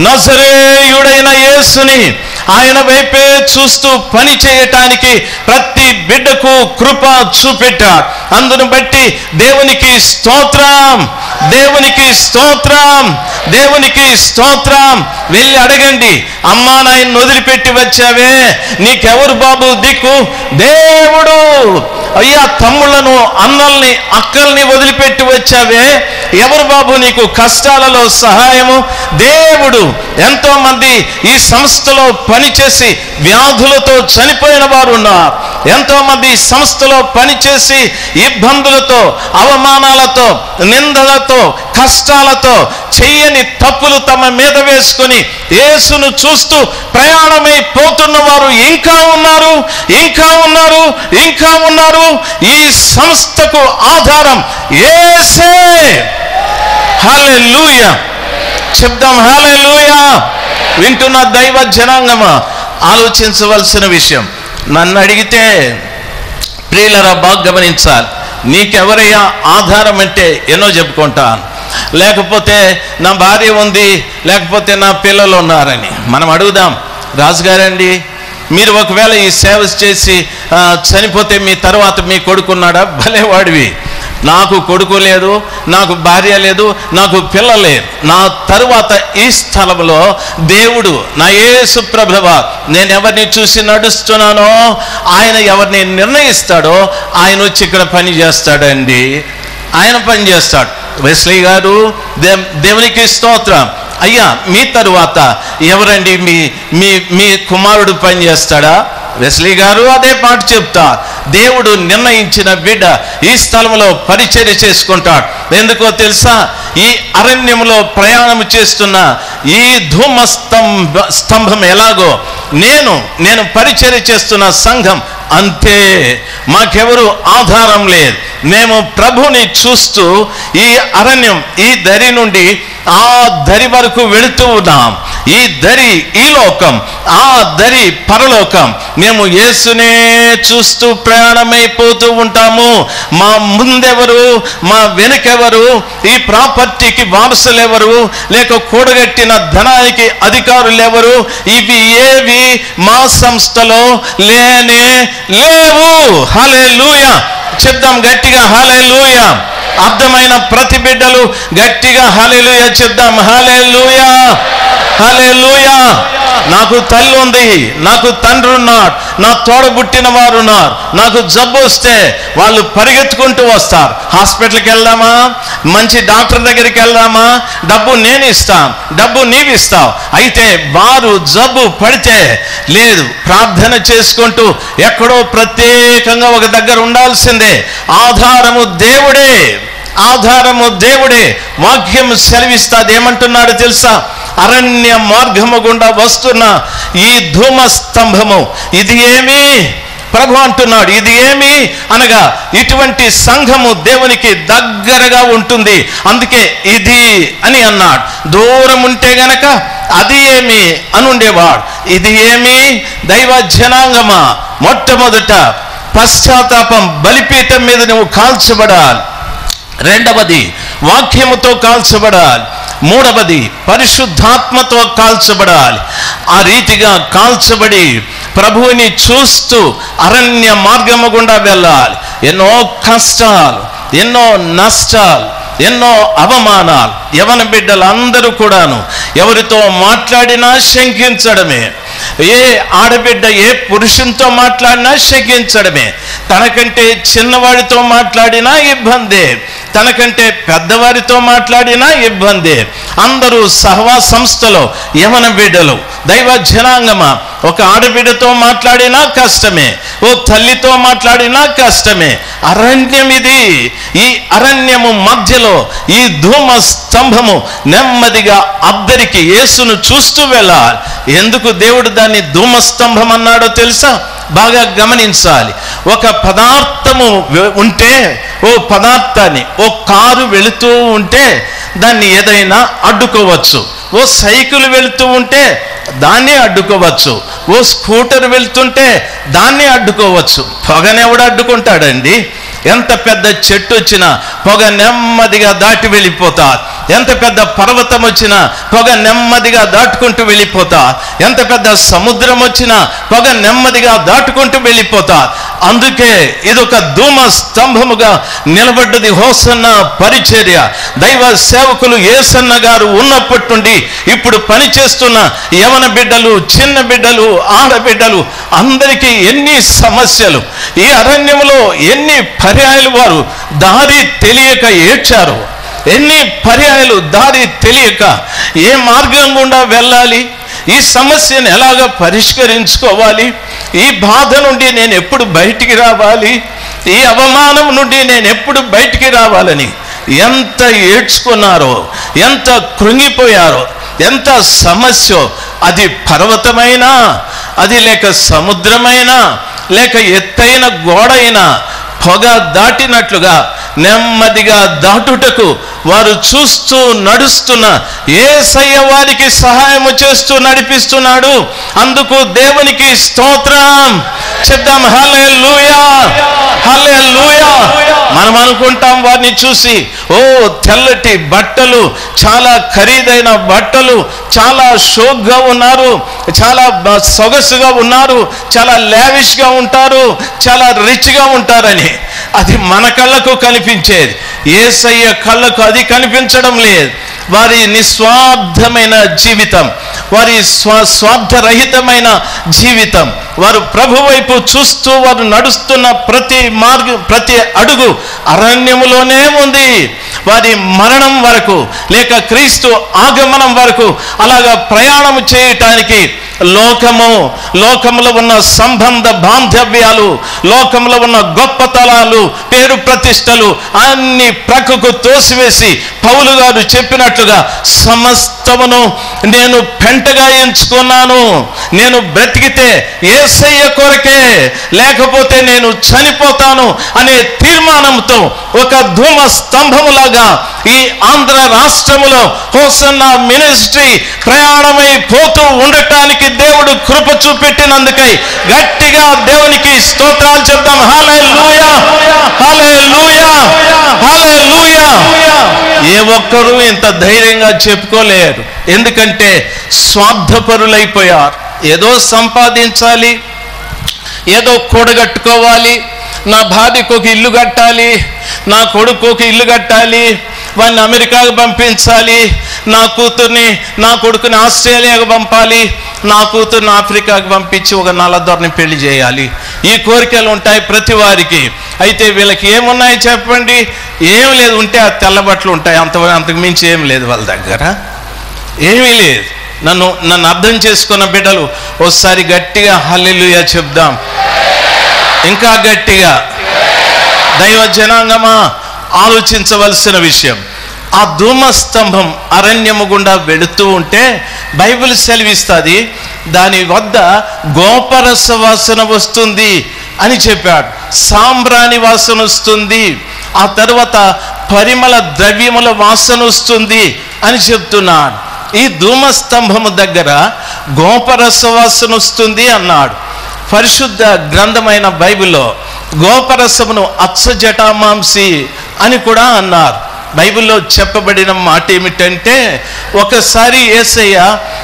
నజరేయుడైన యేసుని ఆయన వైపే చూస్తూ పని చేయటానికి ప్రతి బిడ్డకు కృప చూపెట్టాడు అందును బట్టి దేవునికి స్తోత్రం దేవునికి స్తోత్రం దేవునికి స్తోత్రం వెళ్ళి అడగండి అమ్మా నాయన్ని వదిలిపెట్టి వచ్చావే నీకెవరు బాబు దిక్కు దేవుడు అయ్యా తమ్ముళ్ళను అన్నల్ని అక్కల్ని వదిలిపెట్టి వచ్చావే ఎవరు బాబు నీకు కష్టాలలో సహాయము దేవుడు ఎంతో మంది ఈ సంస్థలో పనిచేసి వ్యాధులతో చనిపోయిన వారు ఉన్నారు ఎంతో మంది ఈ సంస్థలో పనిచేసి ఇబ్బందులతో అవమానాలతో నిందలతో కష్టాలతో చెయ్యని తప్పులు తమ మీద వేసుకొని యేసును చూస్తూ ప్రయాణమై పోతున్న వారు ఇంకా ఉన్నారు ఇంకా ఉన్నారు ఇంకా ఉన్నారు ఈ సంస్థకు ఆధారం ఏసే హల్లెలూయా చెప్దాం హల్లెలూయా వింటున్న దైవ జనాంగమా ఆలోచించవలసిన విషయం నన్ను అడిగితే ప్రియులరా బాగా గమనించాలి నీకెవరయ్యా ఆధారం అంటే ఎన్నో చెప్పుకుంటాను లేకపోతే నా భార్య ఉంది లేకపోతే నా పిల్లలు ఉన్నారని మనం అడుగుదాం రాజుగారండి మీరు ఒకవేళ ఈ సేవ చేసి ఆ, చనిపోతే మీ తర్వాత మీ కొడుకున్నాడా భలేవాడివి నాకు కొడుకు లేదు నాకు భార్య లేదు నాకు పిల్ల లేదు నా తరువాత ఈ స్థలంలో దేవుడు నా యేసు ప్రభవ నేను ఎవరిని చూసి నడుస్తున్నానో ఆయన ఎవరిని నిర్ణయిస్తాడో ఆయన వచ్చి ఇక్కడ పని చేస్తాడండి ఆయన పని చేస్తాడు వెస్లీ గారు దే దేవునికి స్తోత్రం అయ్యా మీ తరువాత ఎవరండి మీ మీ మీ కుమారుడు పని చేస్తాడా వెస్లీ గారు అదే మాట చెప్తా దేవుడు నిర్ణయించిన బిడ్డ ఈ స్థలంలో పరిచర్య చేసుకుంటాడు ఎందుకో తెలుసా ఈ అరణ్యంలో ప్రయాణం చేస్తున్న ఈ ధూమ స్తంభ స్తంభం ఎలాగో నేను నేను పరిచర్య చేస్తున్న సంఘం అంతే మాకెవరు ఆధారం లేదు మేము ప్రభుని చూస్తూ ఈ అరణ్యం ఈ దరి నుండి ఆ దరి వరకు వెళుతూ ఉన్నాం ఈ దరి ఈ లోకం ఆ దరి పరలోకం మేము యేసునే చూస్తూ ప్రయాణమైపోతూ ఉంటాము మా ముందెవరు మా వెనుకెవరు ఈ ప్రాపర్టీకి వారసులు ఎవరు లేక కూడగట్టిన ధనానికి అధికారులు ఎవరు ఇవి ఏవి మా సంస్థలో లేనే లేవు హలే చెప్దాం గట్టిగా హలే అర్థమైన ప్రతి బిడ్డలు గట్టిగా హలెలుయ చెప్దాం హలెలుయా హలెలుయా నాకు తల్లి ఉంది నాకు తండ్రి ఉన్నాడు నా తోడబుట్టిన వారు ఉన్నారు నాకు జబ్బు వస్తే వాళ్ళు పరిగెత్తుకుంటూ వస్తారు హాస్పిటల్కి వెళ్దామా మంచి డాక్టర్ దగ్గరికి వెళ్దామా డబ్బు నేను ఇస్తాం డబ్బు నీవు ఇస్తావు అయితే వారు జబ్బు పడితే లేదు ప్రార్థన చేసుకుంటూ ఎక్కడో ప్రత్యేకంగా ఒక దగ్గర ఉండాల్సిందే ఆధారము దేవుడే ఆధారము దేవుడే వాక్యం సెలవిస్తాది ఏమంటున్నాడు తెలుసా అరణ్య మార్గము గుండా వస్తున్న ఈ ధూమ స్తంభము ఇది ఏమి ప్రభు అంటున్నాడు ఇది ఏమి అనగా ఇటువంటి సంఘము దేవునికి దగ్గరగా ఉంటుంది అందుకే ఇది అని అన్నాడు దూరం ఉంటే గనక అది ఏమి అని ఉండేవాడు ఇది ఏమి దైవ జనాంగమా మొట్టమొదట పశ్చాత్తాపం బలిపీఠం మీద నువ్వు కాల్చబడాలి రెండవది వాక్యముతో కాల్చబడాలి మూడవది పరిశుద్ధాత్మతో కాల్చబడాలి ఆ రీతిగా కాల్చబడి ప్రభువుని చూస్తూ అరణ్య మార్గము గుండా వెళ్ళాలి ఎన్నో కష్టాలు ఎన్నో నష్టాలు ఎన్నో అవమానాలు యవన బిడ్డలందరూ కూడాను ఎవరితో మాట్లాడినా శంకించడమే ఏ ఆడబిడ్డ ఏ పురుషునితో మాట్లాడినా శంకించడమే తనకంటే చిన్నవాడితో మాట్లాడినా ఇబ్బందే తనకంటే పెద్దవారితో మాట్లాడినా ఇబ్బందే అందరూ సహవా సంస్థలో యవన బిడ్డలు దైవ జనాంగమా ఒక ఆడబిడ్డతో మాట్లాడినా కష్టమే ఓ తల్లితో మాట్లాడినా కష్టమే అరణ్యం ఇది ఈ అరణ్యము మధ్యలో ఈ ధూమ స్తంభము నెమ్మదిగా అద్దరికి యేసును చూస్తూ వెళ్ళాలి ఎందుకు దేవుడు దాన్ని ధూమ స్తంభం అన్నాడో తెలుసా బాగా గమనించాలి ఒక పదార్థము వె- ఉంటే ఓ పదార్థాన్ని ఓ కారు వెళుతూ ఉంటే దాన్ని ఏదైనా అడ్డుకోవచ్చు ఓ సైకిల్ వెళుతూ ఉంటే దాన్ని అడ్డుకోవచ్చు ఓ స్కూటర్ వెళ్తుంటే దాన్ని అడ్డుకోవచ్చు పొగనెవడు అడ్డుకుంటాడండి ఎంత పెద్ద చెట్టు వచ్చినా పొగ నెమ్మదిగా దాటి వెళ్ళిపోతా ఎంత పెద్ద పర్వతం వచ్చినా పొగ నెమ్మదిగా దాటుకుంటూ వెళ్ళిపోతా ఎంత పెద్ద సముద్రం వచ్చినా పొగ నెమ్మదిగా దాటుకుంటూ వెళ్ళిపోతా అందుకే ఇదొక ధూమ స్తంభముగా నిలబడ్డది హోసన్న పరిచర్య దైవ సేవకులు ఏసన్న గారు ఉన్నప్పటి నుండి ఇప్పుడు పనిచేస్తున్న యవన బిడ్డలు చిన్న బిడ్డలు ఆడబిడ్డలు అందరికీ ఎన్ని సమస్యలు ఈ అరణ్యంలో ఎన్ని పర్యాయాలు వారు దారి తెలియక ఏడ్చారు ఎన్ని పర్యాయాలు దారి తెలియక ఏ మార్గం గుండా వెళ్ళాలి ఈ సమస్యను ఎలాగ పరిష్కరించుకోవాలి ఈ బాధ నుండి నేను ఎప్పుడు బయటికి రావాలి ఈ అవమానం నుండి నేను ఎప్పుడు బయటికి రావాలని ఎంత ఏడ్చుకున్నారో ఎంత కృంగిపోయారో ఎంత సమస్య అది పర్వతమైనా అది లేక సముద్రమైనా లేక ఎత్తైన గోడైనా పొగ దాటినట్లుగా నెమ్మదిగా దాటుటకు వారు చూస్తూ నడుస్తున్న ఏసయ్య వారికి సహాయము చేస్తూ నడిపిస్తున్నాడు అందుకు దేవునికి స్తోత్రం చెప్దాం హలే లూయా హలే మనం అనుకుంటాం వారిని చూసి ఓ తెల్లటి బట్టలు చాలా ఖరీదైన బట్టలు చాలా షోక్గా ఉన్నారు చాలా బ- సొగసుగా ఉన్నారు చాలా లావిష్గా ఉంటారు చాలా రిచ్గా ఉంటారని అది మన కళ్ళకు కనిపించేది ఏసయ్య కళ్ళకు అది కనిపించడం లేదు వారి నిస్వార్థమైన జీవితం వారి స్వా స్వార్థరహితమైన జీవితం వారు ప్రభు వైపు చూస్తూ వారు నడుస్తున్న ప్రతి మార్గం ప్రతి అడుగు అరణ్యములోనే ఉంది వారి మరణం వరకు లేక క్రీస్తు ఆగమనం వరకు అలాగా ప్రయాణం చేయటానికి లోకము లోకంలో ఉన్న సంబంధ బాంధవ్యాలు లోకంలో ఉన్న గొప్పతనాలు పేరు ప్రతిష్టలు అన్ని ప్రక్కకు తోసివేసి పౌలు గారు చెప్పినట్లుగా సమస్తమును నేను పెంటగా ఎంచుకున్నాను నేను బ్రతికితే ఏసయ్య కొరకే లేకపోతే నేను చనిపోతాను అనే తీర్మానంతో ఒక ధూమ స్తంభములాగా ఈ ఆంధ్ర రాష్ట్రములో హోసన్న మినిస్ట్రీ ప్రయాణమై పోతూ ఉండటానికి దేవుడు కృప చూపెట్టినందుకై గట్టిగా దేవునికి స్తోత్రాలు చెప్తాం హాలే లూయా హాలే లూయా హాలే లూయా ఏ ఒక్కరూ ఇంత ధైర్యంగా చెప్పుకోలేరు ఎందుకంటే స్వార్థపరులైపోయారు ఏదో సంపాదించాలి ఏదో కూడగట్టుకోవాలి నా భార్యకు ఒక ఇల్లు కట్టాలి నా కొడుకు ఒక ఇల్లు కట్టాలి వాడిని అమెరికాకు పంపించాలి నా కూతుర్ని నా కొడుకుని ఆస్ట్రేలియాకు పంపాలి నా కూతుర్ని ఆఫ్రికాకు పంపించి ఒక నల్లదొరని పెళ్లి చేయాలి ఈ కోరికలు ఉంటాయి ప్రతి వారికి అయితే వీళ్ళకి ఏమున్నాయి చెప్పండి ఏం లేదు ఉంటే ఆ తెల్లబట్లు ఉంటాయి అంత అంతకు మించి ఏం లేదు వాళ్ళ దగ్గర ఏమీ లేదు నన్ను నన్ను అర్థం చేసుకున్న బిడ్డలు ఒకసారి గట్టిగా హల్లెలూయా చెప్దాం ఇంకా గట్టిగా దైవ జనాంగమా ఆలోచించవలసిన విషయం ఆ ధూమస్తంభం అరణ్యము గుండా వెళుతూ ఉంటే బైబిల్ సెలవిస్తుంది దాని వద్ద గోపరస వాసన వస్తుంది అని చెప్పాడు సాంబ్రాణి వాసన వస్తుంది ఆ తర్వాత పరిమళ ద్రవ్యముల వాసన వస్తుంది అని చెప్తున్నాడు ఈ ధూమస్తంభము దగ్గర గోపరస వాసన వస్తుంది అన్నాడు పరిశుద్ధ గ్రంథమైన బైబిల్లో గోపరసమును అచ్చజటామాంసి అని కూడా అన్నారు బైబిల్లో చెప్పబడిన మాట ఏమిటంటే ఒకసారి ఏసయ్య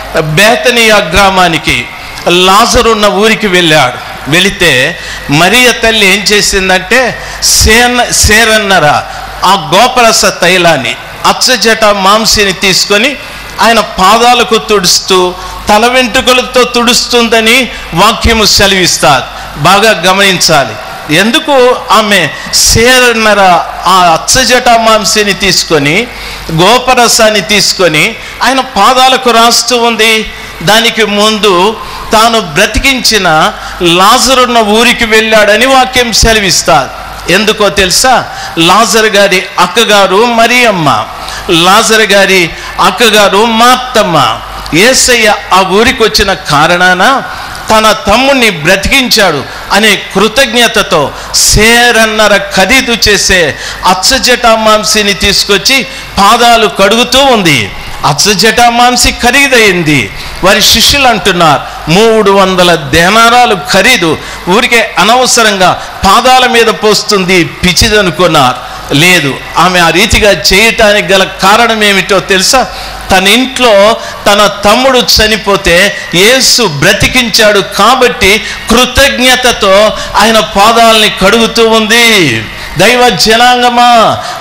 బేతనియా గ్రామానికి లాజరున్న ఊరికి వెళ్ళాడు వెళితే మరియ తల్లి ఏం చేసిందంటే సేన సేరన్నర ఆ గోపరస తైలాన్ని అచ్చజట మాంసిని తీసుకొని ఆయన పాదాలకు తుడుస్తూ తల వెంట్రుకలతో తుడుస్తుందని వాక్యము సెలవిస్తారు బాగా గమనించాలి ఎందుకు ఆమె సేరన్నర ఆ అచ్చజట మాంసిని తీసుకొని గోపరసాన్ని తీసుకొని ఆయన పాదాలకు రాస్తూ ఉంది దానికి ముందు తాను బ్రతికించిన లాజరున్న ఊరికి వెళ్ళాడని వాక్యం సెలవిస్తారు ఎందుకో తెలుసా లాజర్ గారి అక్కగారు మరియమ్మ లాజర్ గారి అక్కగారు మాత్తమ్మ ఏసయ్య ఆ ఊరికి వచ్చిన కారణాన తన తమ్ముణ్ణి బ్రతికించాడు అనే కృతజ్ఞతతో సేరన్నర ఖరీదు చేసే అచ్చజటామాంసిని తీసుకొచ్చి పాదాలు కడుగుతూ ఉంది అచ్చజటామాంసి ఖరీదైంది వారి శిష్యులు అంటున్నారు మూడు వందల దేనారాలు ఖరీదు ఊరికే అనవసరంగా పాదాల మీద పోస్తుంది పిచ్చిదనుకున్నారు లేదు ఆమె ఆ రీతిగా చేయటానికి గల కారణం ఏమిటో తెలుసా తన ఇంట్లో తన తమ్ముడు చనిపోతే యేసు బ్రతికించాడు కాబట్టి కృతజ్ఞతతో ఆయన పాదాలని కడుగుతూ ఉంది దైవ జనాంగమా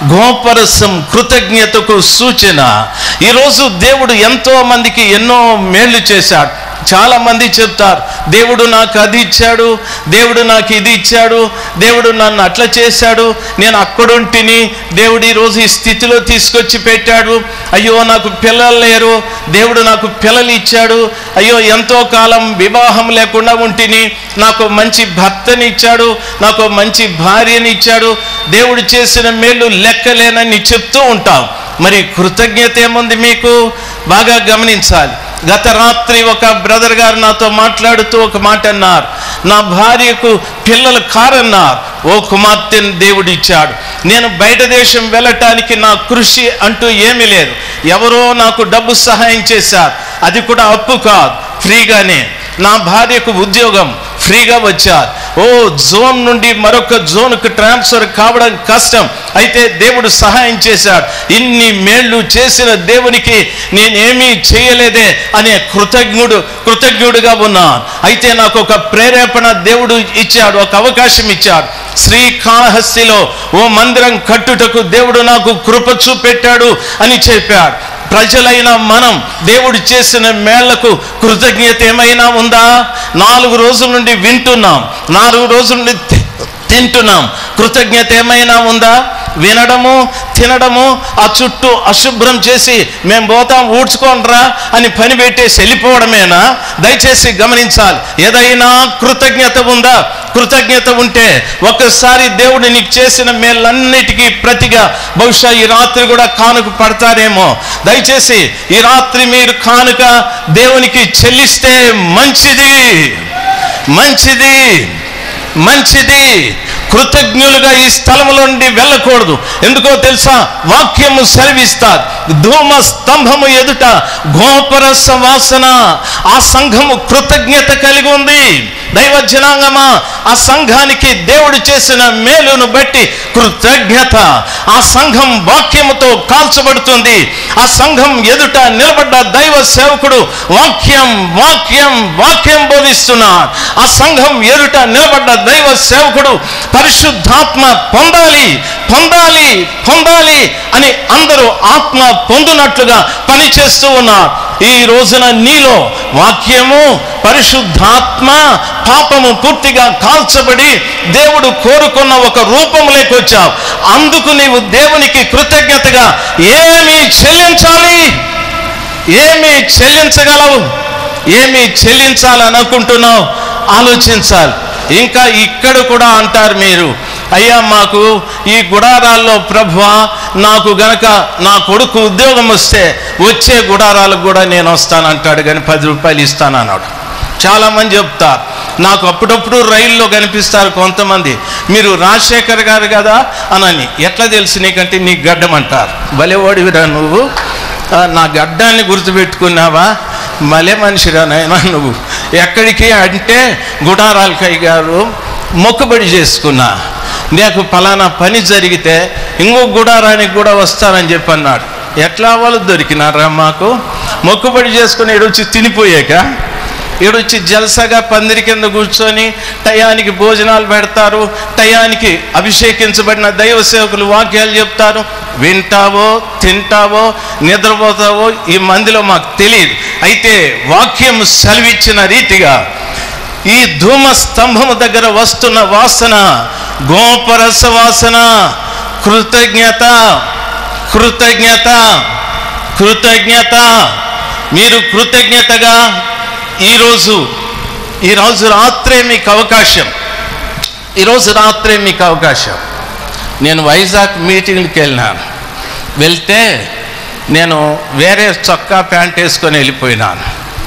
గోపరసం కృతజ్ఞతకు సూచన ఈరోజు దేవుడు ఎంతో మందికి ఎన్నో మేళ్లు చేశాడు చాలా మంది చెప్తారు దేవుడు నాకు అది ఇచ్చాడు దేవుడు నాకు ఇది ఇచ్చాడు దేవుడు నన్ను అట్లా చేశాడు నేను అక్కడుంటిని దేవుడు ఈరోజు ఈ స్థితిలో తీసుకొచ్చి పెట్టాడు అయ్యో నాకు పిల్లలు లేరు దేవుడు నాకు పిల్లలు ఇచ్చాడు అయ్యో ఎంతో కాలం వివాహం లేకుండా ఉంటిని నాకు మంచి భర్తని ఇచ్చాడు నాకు మంచి భార్యని ఇచ్చాడు దేవుడు చేసిన మేలు లెక్కలేనని చెప్తూ ఉంటాం మరి కృతజ్ఞత ఏముంది మీకు బాగా గమనించాలి గత రాత్రి ఒక బ్రదర్ గారు నాతో మాట్లాడుతూ ఒక మాట అన్నారు నా భార్యకు పిల్లలు కారన్నారు ఓ కుమార్తెను దేవుడు ఇచ్చాడు నేను బయట దేశం వెళ్ళటానికి నా కృషి అంటూ ఏమీ లేదు ఎవరో నాకు డబ్బు సహాయం చేశారు అది కూడా అప్పు కాదు ఫ్రీగానే నా భార్యకు ఉద్యోగం ఫ్రీగా వచ్చారు ఓ జోన్ నుండి మరొక జోన్కు ట్రాన్స్ఫర్ కావడం కష్టం అయితే దేవుడు సహాయం చేశాడు ఇన్ని మేళ్ళు చేసిన దేవునికి నేనేమీ చేయలేదే అనే కృతజ్ఞుడు కృతజ్ఞుడిగా ఉన్నాను అయితే నాకు ఒక ప్రేరేపణ దేవుడు ఇచ్చాడు ఒక అవకాశం ఇచ్చాడు శ్రీకాళహస్తిలో ఓ మందిరం కట్టుటకు దేవుడు నాకు కృప చూపెట్టాడు అని చెప్పాడు ప్రజలైన మనం దేవుడు చేసిన మేళ్లకు కృతజ్ఞత ఏమైనా ఉందా నాలుగు రోజుల నుండి వింటున్నాం నాలుగు రోజుల నుండి తి- తింటున్నాం కృతజ్ఞత ఏమైనా ఉందా వినడము తినడము ఆ చుట్టూ అశుభ్రం చేసి మేము పోతాం ఊడ్చుకోండ్రా అని పని పెట్టేసి వెళ్ళిపోవడమేనా దయచేసి గమనించాలి ఏదైనా కృతజ్ఞత ఉందా కృతజ్ఞత ఉంటే ఒక్కసారి దేవుడు నీకు చేసిన మేలన్నిటికీ ప్రతిగా బహుశా ఈ రాత్రి కూడా కానుక పడతారేమో దయచేసి ఈ రాత్రి మీరు కానుక దేవునికి చెల్లిస్తే మంచిది మంచిది మంచిది కృతజ్ఞులుగా ఈ స్థలములో నుండి వెళ్ళకూడదు ఎందుకో తెలుసా వాక్యము సెలవిస్తా ధూమ స్తంభము ఎదుట గోపరస వాసన ఆ సంఘము కృతజ్ఞత కలిగి ఉంది దైవ జనాంగమా ఆ సంఘానికి దేవుడు చేసిన మేలును బట్టి కృతజ్ఞత ఆ సంఘం వాక్యముతో కాల్చబడుతుంది ఆ సంఘం ఎదుట నిలబడ్డ దైవ సేవకుడు వాక్యం వాక్యం వాక్యం బోధిస్తున్నారు ఆ సంఘం ఎదుట నిలబడ్డ దైవ సేవకుడు పరిశుద్ధాత్మ పొందాలి పొందాలి పొందాలి అని అందరూ ఆత్మ పొందునట్లుగా పనిచేస్తూ ఉన్నారు ఈ రోజున నీలో వాక్యము పరిశుద్ధాత్మ పాపము పూర్తిగా కాల్చబడి దేవుడు కోరుకున్న ఒక రూపంలోకి వచ్చావు అందుకు నీవు దేవునికి కృతజ్ఞతగా ఏమి చెల్లించాలి ఏమి చెల్లించగలవు ఏమి చెల్లించాలని అనుకుంటున్నావు ఆలోచించాలి ఇంకా ఇక్కడ కూడా అంటారు మీరు అయ్యా మాకు ఈ గుడారాల్లో ప్రభువా నాకు గనక నా కొడుకు ఉద్యోగం వస్తే వచ్చే గుడారాలకు కూడా నేను వస్తానంటాడు కానీ పది రూపాయలు ఇస్తానన్నాడు చాలామంది చెప్తారు నాకు అప్పుడప్పుడు రైల్లో కనిపిస్తారు కొంతమంది మీరు రాజశేఖర్ గారు కదా అనని ఎట్లా తెలుసు నీకంటే నీ గడ్డం అంటారు భలేవాడివిరా నువ్వు ఆ, నా గడ్డాన్ని గుర్తుపెట్టుకున్నావా భలే మనిషిరా నాయనా నువ్వు ఎక్కడికి అంటే గుడారాలకై గారు మొక్కుబడి చేసుకున్నా నాకు ఫలానా పని జరిగితే ఇంకో గుడారానికి కూడా వస్తానని చెప్పి అన్నాడు ఎట్లా వాళ్ళు దొరికినారా మాకు మొక్కుబడి చేసుకుని ఈడొచ్చి తినిపోయాక ఈడొచ్చి జలసగా పందిరి కింద కూర్చొని టయానికి భోజనాలు పెడతారు టయానికి అభిషేకించబడిన దైవ సేవకులు వాక్యాలు చెప్తారు వింటావో తింటావో నిద్రపోతావో ఈ మందిలో మాకు తెలియదు అయితే వాక్యం సెలవిచ్చిన రీతిగా ఈ ధూమ స్తంభము దగ్గర వస్తున్న వాసన గోపరస వాసన కృతజ్ఞత కృతజ్ఞత కృతజ్ఞత మీరు కృతజ్ఞతగా ఈరోజు ఈరోజు రాత్రే మీకు అవకాశం ఈరోజు రాత్రే మీకు అవకాశం నేను వైజాగ్ మీటింగ్కి వెళ్ళినాను వెళ్తే నేను వేరే చొక్కా ప్యాంట్ వేసుకొని వెళ్ళిపోయినాను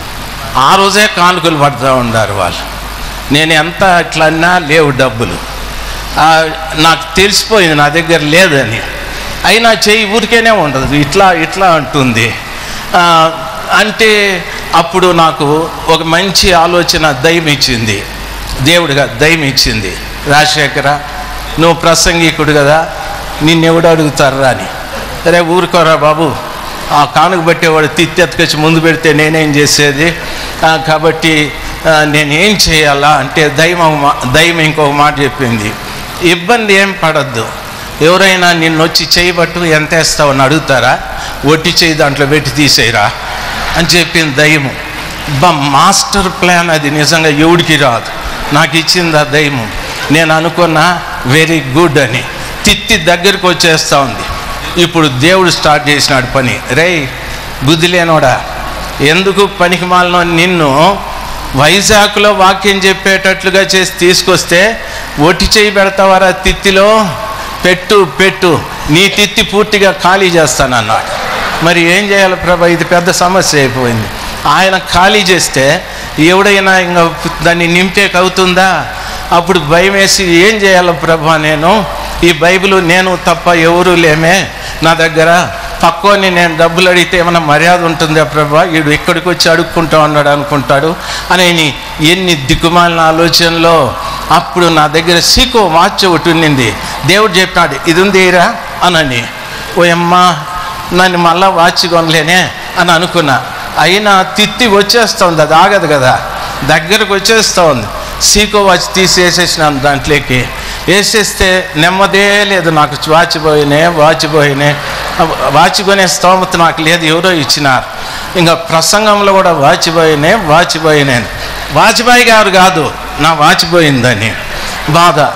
ఆ రోజే కానుకలు పడుతూ ఉండారు వాళ్ళు నేను ఎంత ఇట్లా అన్నా లేవు డబ్బులు ఆ, నాకు తెలిసిపోయింది నా దగ్గర లేదని అయినా చెయ్యి ఊరికేనే ఉండదు ఇట్లా ఇట్లా అంటుంది ఆ, అంటే అప్పుడు నాకు ఒక మంచి ఆలోచన దయ్యం ఇచ్చింది దేవుడిగా దయ్యం ఇచ్చింది రాజశేఖర నువ్వు ప్రసంగికుడు కదా నిన్నెవడు అడుగుతారా అని సరే ఊరుకోరా బాబు ఆ కానుక పెట్టేవాడు తిత్తి ఎత్తుకొచ్చి ముందు పెడితే నేనేం చేసేది ఆ, కాబట్టి ఆ, నేనేం చేయాలా అంటే దైవం దైవం ఇంకొక మాట చెప్పింది ఇబ్బంది ఏం పడద్దు ఎవరైనా నిన్ను వచ్చి చేయబట్టు ఎంత వేస్తావు అని అడుగుతారా ఒట్టి చేయి దాంట్లో పెట్టి తీసేయరా అని చెప్పింది దయ్యము బా మాస్టర్ ప్లాన్ అది నిజంగా ఎవడికి రాదు నాకు ఇచ్చింది ఆ దయ్యము నేను అనుకున్నా వెరీ గుడ్ అని తిత్తి దగ్గరికి వచ్చేస్తా ఉంది ఇప్పుడు దేవుడు స్టార్ట్ చేసినాడు పని రేయ్ బుద్ధి లేనోడా ఎందుకు పనికి మాలిన నిన్ను వైజాగ్లో వాక్యం చెప్పేటట్లుగా చేసి తీసుకొస్తే ఒట్టి చేయి పెడతావారా తిత్తిలో పెట్టు పెట్టు నీ తిత్తి పూర్తిగా ఖాళీ చేస్తానన్నాడు మరి ఏం చేయాలి ప్రభా ఇది పెద్ద సమస్య అయిపోయింది ఆయన ఖాళీ చేస్తే ఎవడైనా ఇంకా దాన్ని నింపేకి అవుతుందా అప్పుడు భయం వేసి ఏం చేయాలి ప్రభా నేను ఈ బైబిల్ నేను తప్ప ఎవరూ లేమే నా దగ్గర పక్కోని నేను డబ్బులు అడిగితే ఏమైనా మర్యాద ఉంటుందా ప్రభా వీడు ఇక్కడికి వచ్చి అడుక్కుంటా ఉన్నాడు అనుకుంటాడు అని ఎన్ని దిక్కుమాలిన ఆలోచనలో అప్పుడు నా దగ్గర సీకో వాచ్ ఒకటి ఉన్నింది దేవుడు చెప్పినాడు ఇది ఉందిరా అనని ఓ అమ్మా నన్ను మళ్ళా వాచ్ కొనలేనే అని అనుకున్నా అయినా తిత్తి వచ్చేస్తుంది అది ఆగదు కదా దగ్గరకు వచ్చేస్తూ ఉంది సీకో వాచ్ తీసేసేసినాను దాంట్లోకి వేసేస్తే నెమ్మదే లేదు నాకు వాచిపోయినే వాచిపోయినే వాచిపోయిన స్తోమత నాకు లేదు ఎవరో ఇచ్చినారు ఇంకా ప్రసంగంలో కూడా వాచిపోయినే వాచిపోయినే వాజ్పేయి గారు కాదు నా వాచిపోయిందని బాధ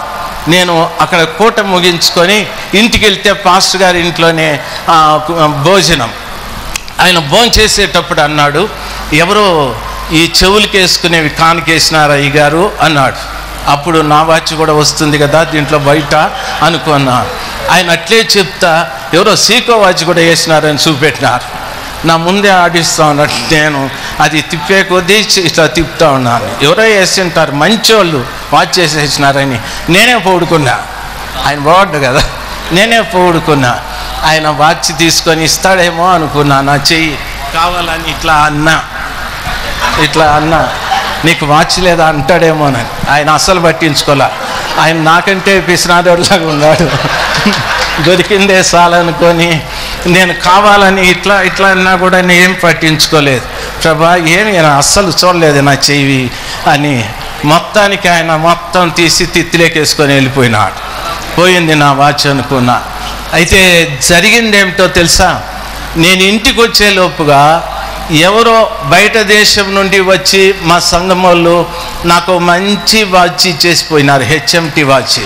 నేను అక్కడ కూట ముగించుకొని ఇంటికి వెళ్తే పాస్టర్ గారి ఇంట్లోనే ఆ, భోజనం ఆయన భోజనం చేసేటప్పుడు అన్నాడు ఎవరో ఈ చెవులకి వేసుకునేవి కానికేసినారు అయ్య గారు అన్నాడు అప్పుడు నా వాచ్ కూడా వస్తుంది కదా దీంట్లో బయట అనుకున్నా ఆయన అట్లే చెప్తా ఎవరో సీకో వాచ్ కూడా వేసినారని చూపెట్టినారు నా ముందే ఆడిస్తా ఉన్నట్టు నేను అది తిప్పే కొద్దీ చి- ఇట్లా తిప్పుతా ఉన్నాను ఎవరో వేసి ఉంటారు మంచోళ్ళు వాచ్ చేసేసినారని నేనే పౌడుకున్నా ఆయన బాగుండు కదా నేనే పౌడుకున్నా ఆయన వాచ్ తీసుకొని ఇస్తాడేమో అనుకున్నా నా చెయ్యి కావాలని ఇట్లా అన్నా ఇట్లా అన్నా నీకు వాచ్ లేదా అంటాడేమోనని ఆయన అస్సలు పట్టించుకోలే ఆయన నాకంటే పిసినాదోడ్లాగా ఉన్నాడు దొరికిందే చాలనుకొని నేను కావాలని ఇట్లా ఇట్లా అన్నా కూడా నేను ఏం పట్టించుకోలేదు ప్రభా ఏమి నేను అస్సలు చూడలేదు నా చెయ్యి అని మొత్తానికి ఆయన మొత్తం తీసి తిత్తిలేకేసుకొని వెళ్ళిపోయినాడు పోయింది నా వాచ్ అనుకున్నా అయితే జరిగిందేమిటో తెలుసా నేను ఇంటికి వచ్చే లోపుగా ఎవరో బయట దేశం నుండి వచ్చి మా సంఘం వాళ్ళు నాకు మంచి వాచ్ ఇచ్చేసిపోయినారు హెచ్ఎంటి వాచ్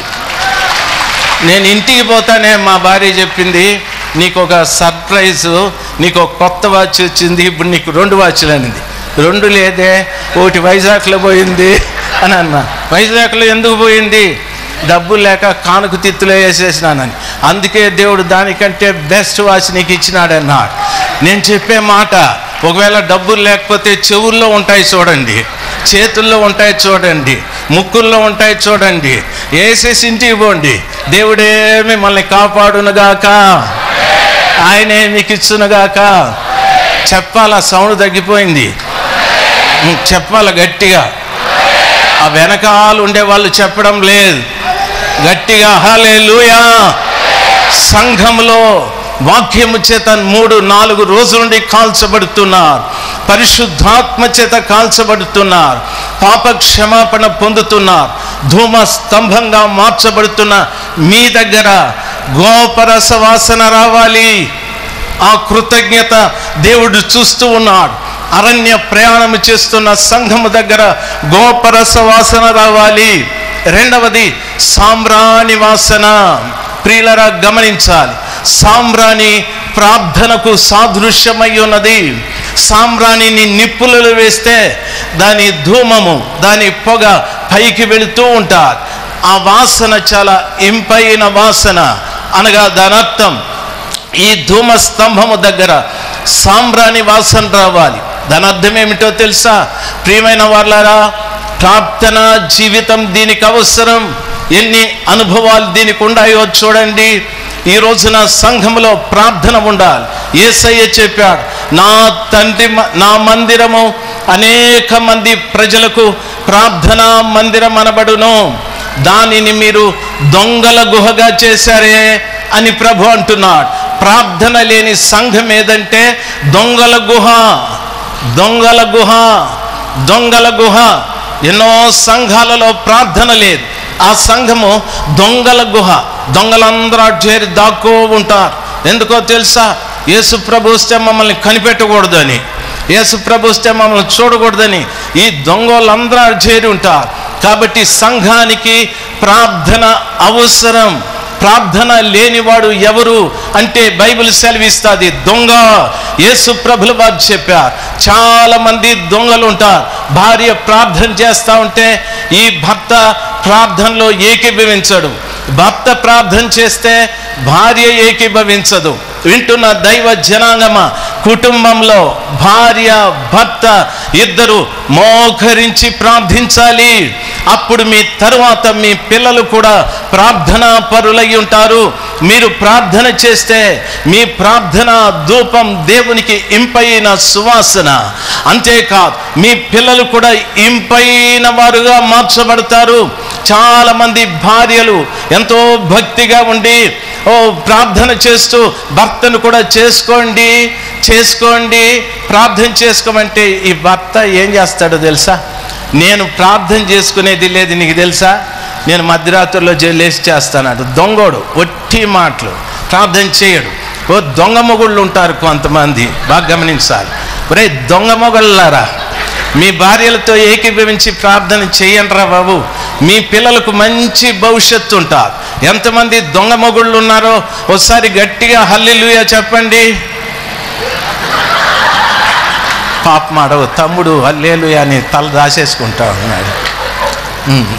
నేను ఇంటికి పోతానే మా భార్య చెప్పింది నీకు ఒక సర్ప్రైజ్ నీకు ఒక కొత్త వాచ్ వచ్చింది ఇప్పుడు నీకు రెండు వాచ్లు అనింది రెండు లేదే ఒకటి వైజాగ్లో పోయింది అని అన్నా వైజాగ్లో ఎందుకు పోయింది డబ్బులు లేక కానుక తిత్తులో వేసేసినానని అందుకే దేవుడు దానికంటే బెస్ట్ వాచ్ నీకు ఇచ్చినాడన్నాడు నేను చెప్పే మాట ఒకవేళ డబ్బులు లేకపోతే చెవుల్లో ఉంటాయి చూడండి చేతుల్లో ఉంటాయి చూడండి ముక్కుల్లో ఉంటాయి చూడండి వేసేసి ఇంటికి పోండి దేవుడే మిమ్మల్ని కాపాడునుగాక ఆయనే మీకు ఇచ్చునుగాక చెప్పాల సౌండ్ తగ్గిపోయింది ఉం, చెప్పాల గట్టిగా ఆ వెనకాల ఉండే వాళ్ళు చెప్పడం లేదు గట్టిగా హలే సంఘంలో వాక్యము చేత మూడు నాలుగు రోజుల నుండి కాల్చబడుతున్నారు పరిశుద్ధాత్మ చేత కాల్చబడుతున్నారు పాప క్షమాపణ పొందుతున్నారు ధూమ స్తంభంగా మార్చబడుతున్న మీ దగ్గర గోపరస వాసన రావాలి ఆ కృతజ్ఞత దేవుడు చూస్తూ ఉన్నాడు అరణ్య ప్రయాణం చేస్తున్న సంఘము దగ్గర గోపరస వాసన రావాలి రెండవది సామ్రాణి వాసన ప్రియులరా గమనించాలి సామ్రాణి ప్రార్థనకు సాదృశ్యమై ఉన్నది సామ్రాణిని నిప్పులలో వేస్తే దాని ధూమము దాని పొగ పైకి వెళుతూ ఉంటారు ఆ వాసన చాలా ఇంపైన వాసన అనగా దాని అర్థం ఈ ధూమ స్తంభము దగ్గర సాంబ్రాణి వాసన రావాలి దాని అర్థం ఏమిటో తెలుసా ప్రియమైన వాళ్ళారా ప్రార్థన జీవితం దీనికి అవసరం ఎన్ని అనుభవాలు దీనికి ఉన్నాయో చూడండి ఈ రోజున సంఘములో ప్రార్థన ఉండాలి ఏసయ్య చెప్పాడు నా తండ్రి మ- నా మందిరము అనేక మంది ప్రజలకు ప్రార్థనా మందిరం అనబడును దానిని మీరు దొంగల గుహగా చేశారే అని ప్రభు అంటున్నాడు ప్రార్థన లేని సంఘం ఏదంటే దొంగల గుహ దొంగల గుహ దొంగల గుహ ఎన్నో సంఘాలలో ప్రార్థన లేదు ఆ సంఘము దొంగల గుహ దొంగలందరూ అటు చేరి దాక్కో ఉంటారు ఎందుకో తెలుసా యేసు ప్రభు వస్తే మమ్మల్ని కనిపెట్టకూడదని యేసు ప్రభు వస్తే మమ్మల్ని చూడకూడదని ఈ దొంగలందరూ అటు చేరి ఉంటారు కాబట్టి సంఘానికి ప్రార్థన అవసరం ప్రార్థన లేనివాడు ఎవరు అంటే బైబిల్ సెలవిస్తుంది దొంగ యేసు ప్రభులు వారు చెప్పారు చాలా మంది దొంగలు ఉంటారు భార్య ప్రార్థన చేస్తూ ఉంటే ఈ భర్త ప్రార్థనలో ఏకీభవించడు భర్త ప్రార్థన చేస్తే భార్య ఏకీభవించదు వింటున్న దైవ జనాంగమ కుటుంబంలో భార్య భర్త ఇద్దరు మోకరించి ప్రార్థించాలి అప్పుడు మీ తరువాత మీ పిల్లలు కూడా ప్రార్థనా పరులై ఉంటారు మీరు ప్రార్థన చేస్తే మీ ప్రార్థన ధూపం దేవునికి ఇంపైన సువాసన అంతేకాదు మీ పిల్లలు కూడా ఇంపైన వారుగా మార్చబడతారు చాలా మంది భార్యలు ఎంతో భక్తిగా ఉండి ఓ ప్రార్థన చేస్తూ భర్తను కూడా చేసుకోండి చేసుకోండి ప్రార్థన చేసుకోమంటే ఈ భర్త ఏం చేస్తాడో తెలుసా నేను ప్రార్థన చేసుకునేది లేదు నీకు తెలుసా నేను మధ్యరాత్రిలో జైలేసి చేస్తానడు దొంగోడు ఒట్టి మాటలు ప్రార్థన చేయడు ఓ దొంగ మొగుళ్ళు ఉంటారు కొంతమంది బాగా గమనించాలి ఒరే దొంగ మొగళ్ళారా మీ భార్యలతో ఏకీభవించి ప్రార్థన చేయండిరా బాబు మీ పిల్లలకు మంచి భవిష్యత్తు ఉంటారు ఎంతమంది దొంగ మొగుళ్ళు ఉన్నారో ఒకసారి గట్టిగా హల్లెలూయా చెప్పండి పాపమాడవు తమ్ముడు హల్లేలుయా అని తల దాచేసుకుంటా ఉన్నాడు ఉమ్.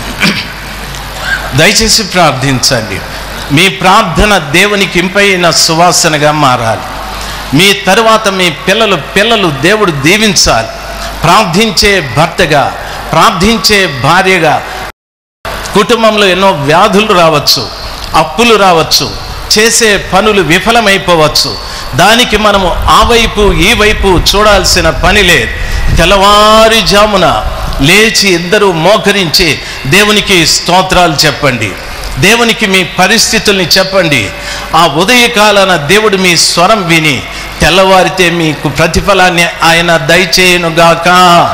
దయచేసి ప్రార్థించండి మీ ప్రార్థన దేవునికి ఇంపైన సువాసనగా మారాలి మీ తరువాత మీ పిల్లలు పిల్లలు దేవుడు దీవించాలి ప్రార్థించే భర్తగా ప్రార్థించే భార్యగా కుటుంబంలో ఎన్నో వ్యాధులు రావచ్చు అప్పులు రావచ్చు చేసే పనులు విఫలమైపోవచ్చు దానికి మనము ఆ వైపు ఈ వైపు చూడాల్సిన పని లేదు తెల్లవారుజామున లేచి ఇద్దరు మోకరించి దేవునికి స్తోత్రాలు చెప్పండి దేవునికి మీ పరిస్థితుల్ని చెప్పండి ఆ ఉదయకాలన దేవుడు మీ స్వరం విని తెల్లవారితే మీకు ప్రతిఫలాన్ని ఆయన దయచేయునుగాక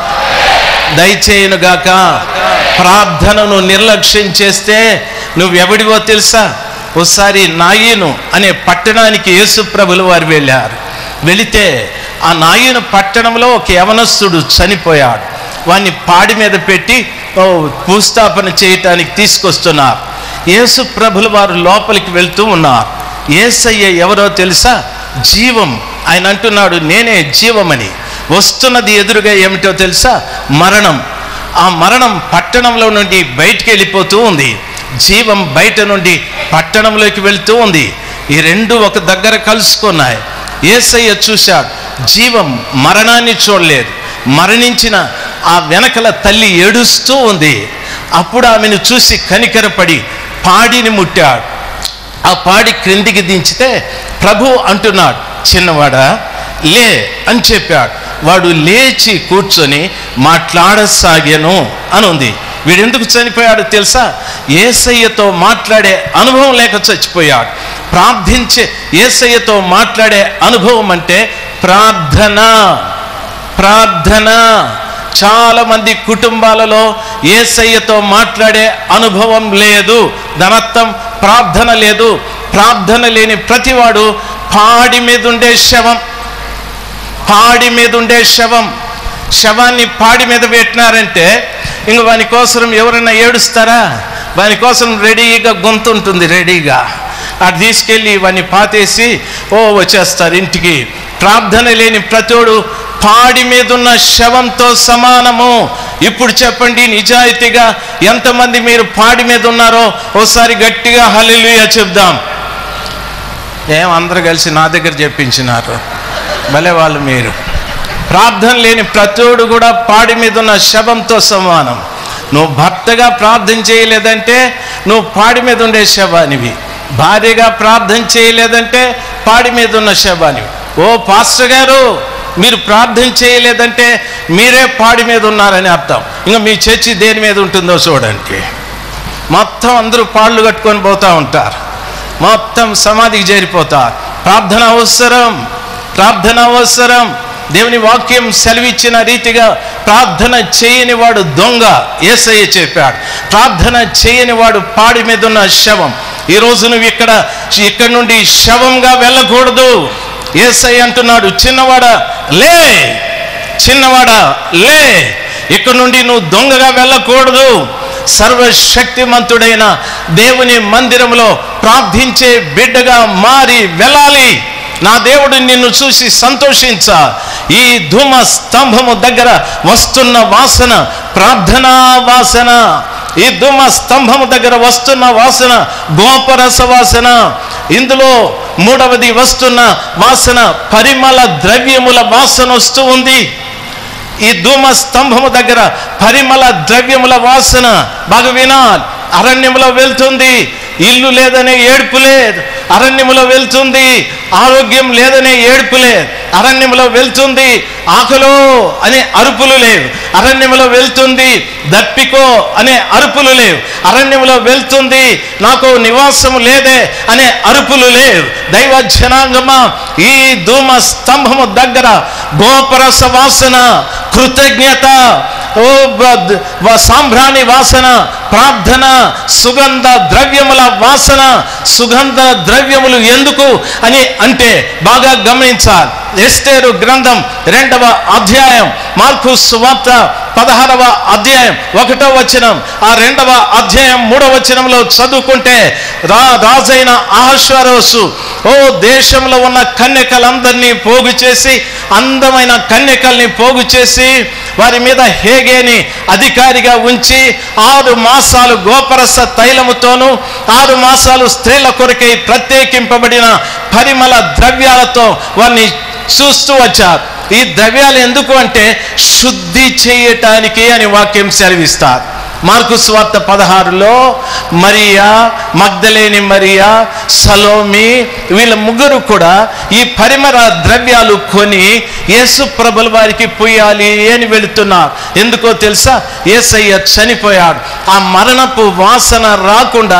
దయచేయునుగాక ప్రార్థనను నిర్లక్ష్యం చేస్తే నువ్వెవడివో తెలుసా ఒకసారి నాయను అనే పట్టణానికి యేసు ప్రభులు వారు వెళ్ళారు వెళితే ఆ నాయను పట్టణంలో ఒక యవనస్తుడు చనిపోయాడు వాడిని పాడి మీద పెట్టి ఓ, భూస్థాపన చేయటానికి తీసుకొస్తున్నారు యేసు ప్రభులు వారు లోపలికి వెళ్తూ ఉన్నారు ఏసయ్య ఎవరో తెలుసా జీవం ఆయన అంటున్నాడు నేనే జీవమని వస్తున్నది ఎదురుగా ఏమిటో తెలుసా మరణం ఆ మరణం పట్టణంలో నుండి బయటికి వెళ్ళిపోతూ ఉంది జీవం బయట నుండి పట్టణంలోకి వెళ్తూ ఉంది ఈ రెండు ఒక దగ్గర కలుసుకున్నాయి ఏసయ్య చూశాడు జీవం మరణాన్ని చూడలేదు మరణించిన ఆ వెనకల తల్లి ఏడుస్తూ ఉంది అప్పుడు ఆమెను చూసి కనికరపడి పాడిని ముట్టాడు ఆ పాడి క్రిందికి దించితే ప్రభు అంటున్నాడు చిన్నవాడా లే అని చెప్పాడు వాడు లేచి కూర్చొని మాట్లాడసాగాను అని ఉంది వీడెందుకు చనిపోయాడు తెలుసా ఏసయ్యతో మాట్లాడే అనుభవం లేక చచ్చిపోయాడు ప్రార్థించే ఏసయ్యతో మాట్లాడే అనుభవం అంటే ప్రార్థన ప్రార్థన చాలా మంది కుటుంబాలలో ఏసయ్యతో మాట్లాడే అనుభవం లేదు దానర్థం ప్రార్థన లేదు ప్రార్థన లేని ప్రతివాడు పాడి మీద ఉండే శవం పాడి మీద ఉండే శవం శవాన్ని పాడి మీద పెట్టినారంటే ఇంక వాని కోసం ఎవరైనా ఏడుస్తారా వాని కోసం రెడీగా గొంతు ఉంటుంది రెడీగా అది తీసుకెళ్ళి వాని పాతేసి ఓ వచ్చేస్తారు ఇంటికి ప్రార్థన లేని ప్రతోడు పాడి మీద ఉన్న శవంతో సమానము ఇప్పుడు చెప్పండి నిజాయితీగా ఎంతమంది మీరు పాడి మీద ఉన్నారో ఓసారి గట్టిగా హల్లెలూయా చెప్దాం ఏం అందరూ కలిసి నా దగ్గర చెప్పించినారు భలే వాళ్ళు మీరు ప్రార్థన లేని ప్రతోడు కూడా పాడి మీద ఉన్న శవంతో సమానం నువ్వు భర్తగా ప్రార్థన చేయలేదంటే నువ్వు పాడి మీద ఉండే శవానివి భార్యగా ప్రార్థన చేయలేదంటే పాడి మీద ఉన్న శవానివి ఓ పాస్టర్ గారు మీరు ప్రార్థన చేయలేదంటే మీరే పాడి మీద ఉన్నారని అర్థం ఇంకా మీ చర్చి దేని మీద ఉంటుందో చూడండి మొత్తం అందరూ పాళ్ళు కట్టుకొని పోతూ ఉంటారు మొత్తం సమాధికి చేరిపోతారు ప్రార్థన అవసరం ప్రార్థన అవసరం దేవుని వాక్యం సెలవిచ్చిన రీతిగా ప్రార్థన చేయని వాడు దొంగ ఏసయ్య చెప్పాడు ప్రార్థన చేయని వాడు పాడి మీద ఉన్న శవం ఈ రోజు నువ్వు ఇక్కడ ఇక్కడ నుండి శవంగా వెళ్ళకూడదు ఏసయ్య అంటున్నాడు చిన్నవాడా లే చిన్నవాడా లే ఇక్కడ నుండి నువ్వు దొంగగా వెళ్ళకూడదు సర్వశక్తిమంతుడైన దేవుని మందిరంలో ప్రార్థించే బిడ్డగా మారి వెళ్ళాలి నా దేవుడు నిన్ను చూసి సంతోషించ ఈ ధూమ స్తంభము దగ్గర వస్తున్న వాసన ప్రార్థనా వాసన ఈ ధూమ స్తంభము దగ్గర వస్తున్న వాసన గోపరస వాసన ఇందులో మూడవది వస్తున్న వాసన పరిమళ ద్రవ్యముల వాసన వస్తూ ఉంది ఈ ధూమ స్తంభము దగ్గర పరిమళ ద్రవ్యముల వాసన బాగా వినాలి అరణ్యములో వెళ్తుంది ఇల్లు లేదనే ఏడుపు లేదు అరణ్యములో వెళ్తుంది ఆరోగ్యం లేదనే ఏడుపు లేదు అరణ్యములో వెళ్తుంది ఆకలో అనే అరుపులు లేవు అరణ్యములో వెళ్తుంది దప్పికో అనే అరుపులు లేవు అరణ్యములో వెళ్తుంది నాకు నివాసం లేదే అనే అరుపులు లేవు దైవ జనాంగమా ఈ ధూమ స్తంభము దగ్గర గోపరస వాసన కృతజ్ఞత ఓ బ- వ- సాంబ్రాణి వాసన ప్రార్థన సుగంధ ద్రవ్యముల వాసన సుగంధ ద్రవ్యములు ఎందుకు అని అంటే బాగా గమనించాలి ఎస్తేరు గ్రంథం రెండవ అధ్యాయం మార్కు సువార్త పదహారవ అధ్యాయం ఒకటో వచనం ఆ రెండవ అధ్యాయం మూడవ వచనంలో చదువుకుంటే రా రాజైన ఆహశ్వరోసు ఓ దేశంలో ఉన్న కన్యకలందరినీ పోగు చేసి అందమైన కన్యకల్ని పోగు చేసి వారి మీద హేగేని అధికారిగా ఉంచి ఆరు మాసాలు గోపరస తైలముతోనూ ఆరు మాసాలు స్త్రీల కొరకై ప్రత్యేకింపబడిన పరిమళ ద్రవ్యాలతో వారిని చూస్తూ వచ్చారు ఈ ద్రవ్యాలు ఎందుకు అంటే శుద్ధి చేయటానికి అని వాక్యం సెలవిస్తారు మార్కు స్వార్త పదహారులో మరియా మగ్ధలేని మరియా సలోమి వీళ్ళ ముగ్గురు కూడా ఈ పరిమళ ద్రవ్యాలు కొని యేసు ప్రభుల వారికి పోయాలి అని వెళుతున్నారు ఎందుకో తెలుసా యేసయ్య చనిపోయాడు ఆ మరణపు వాసన రాకుండా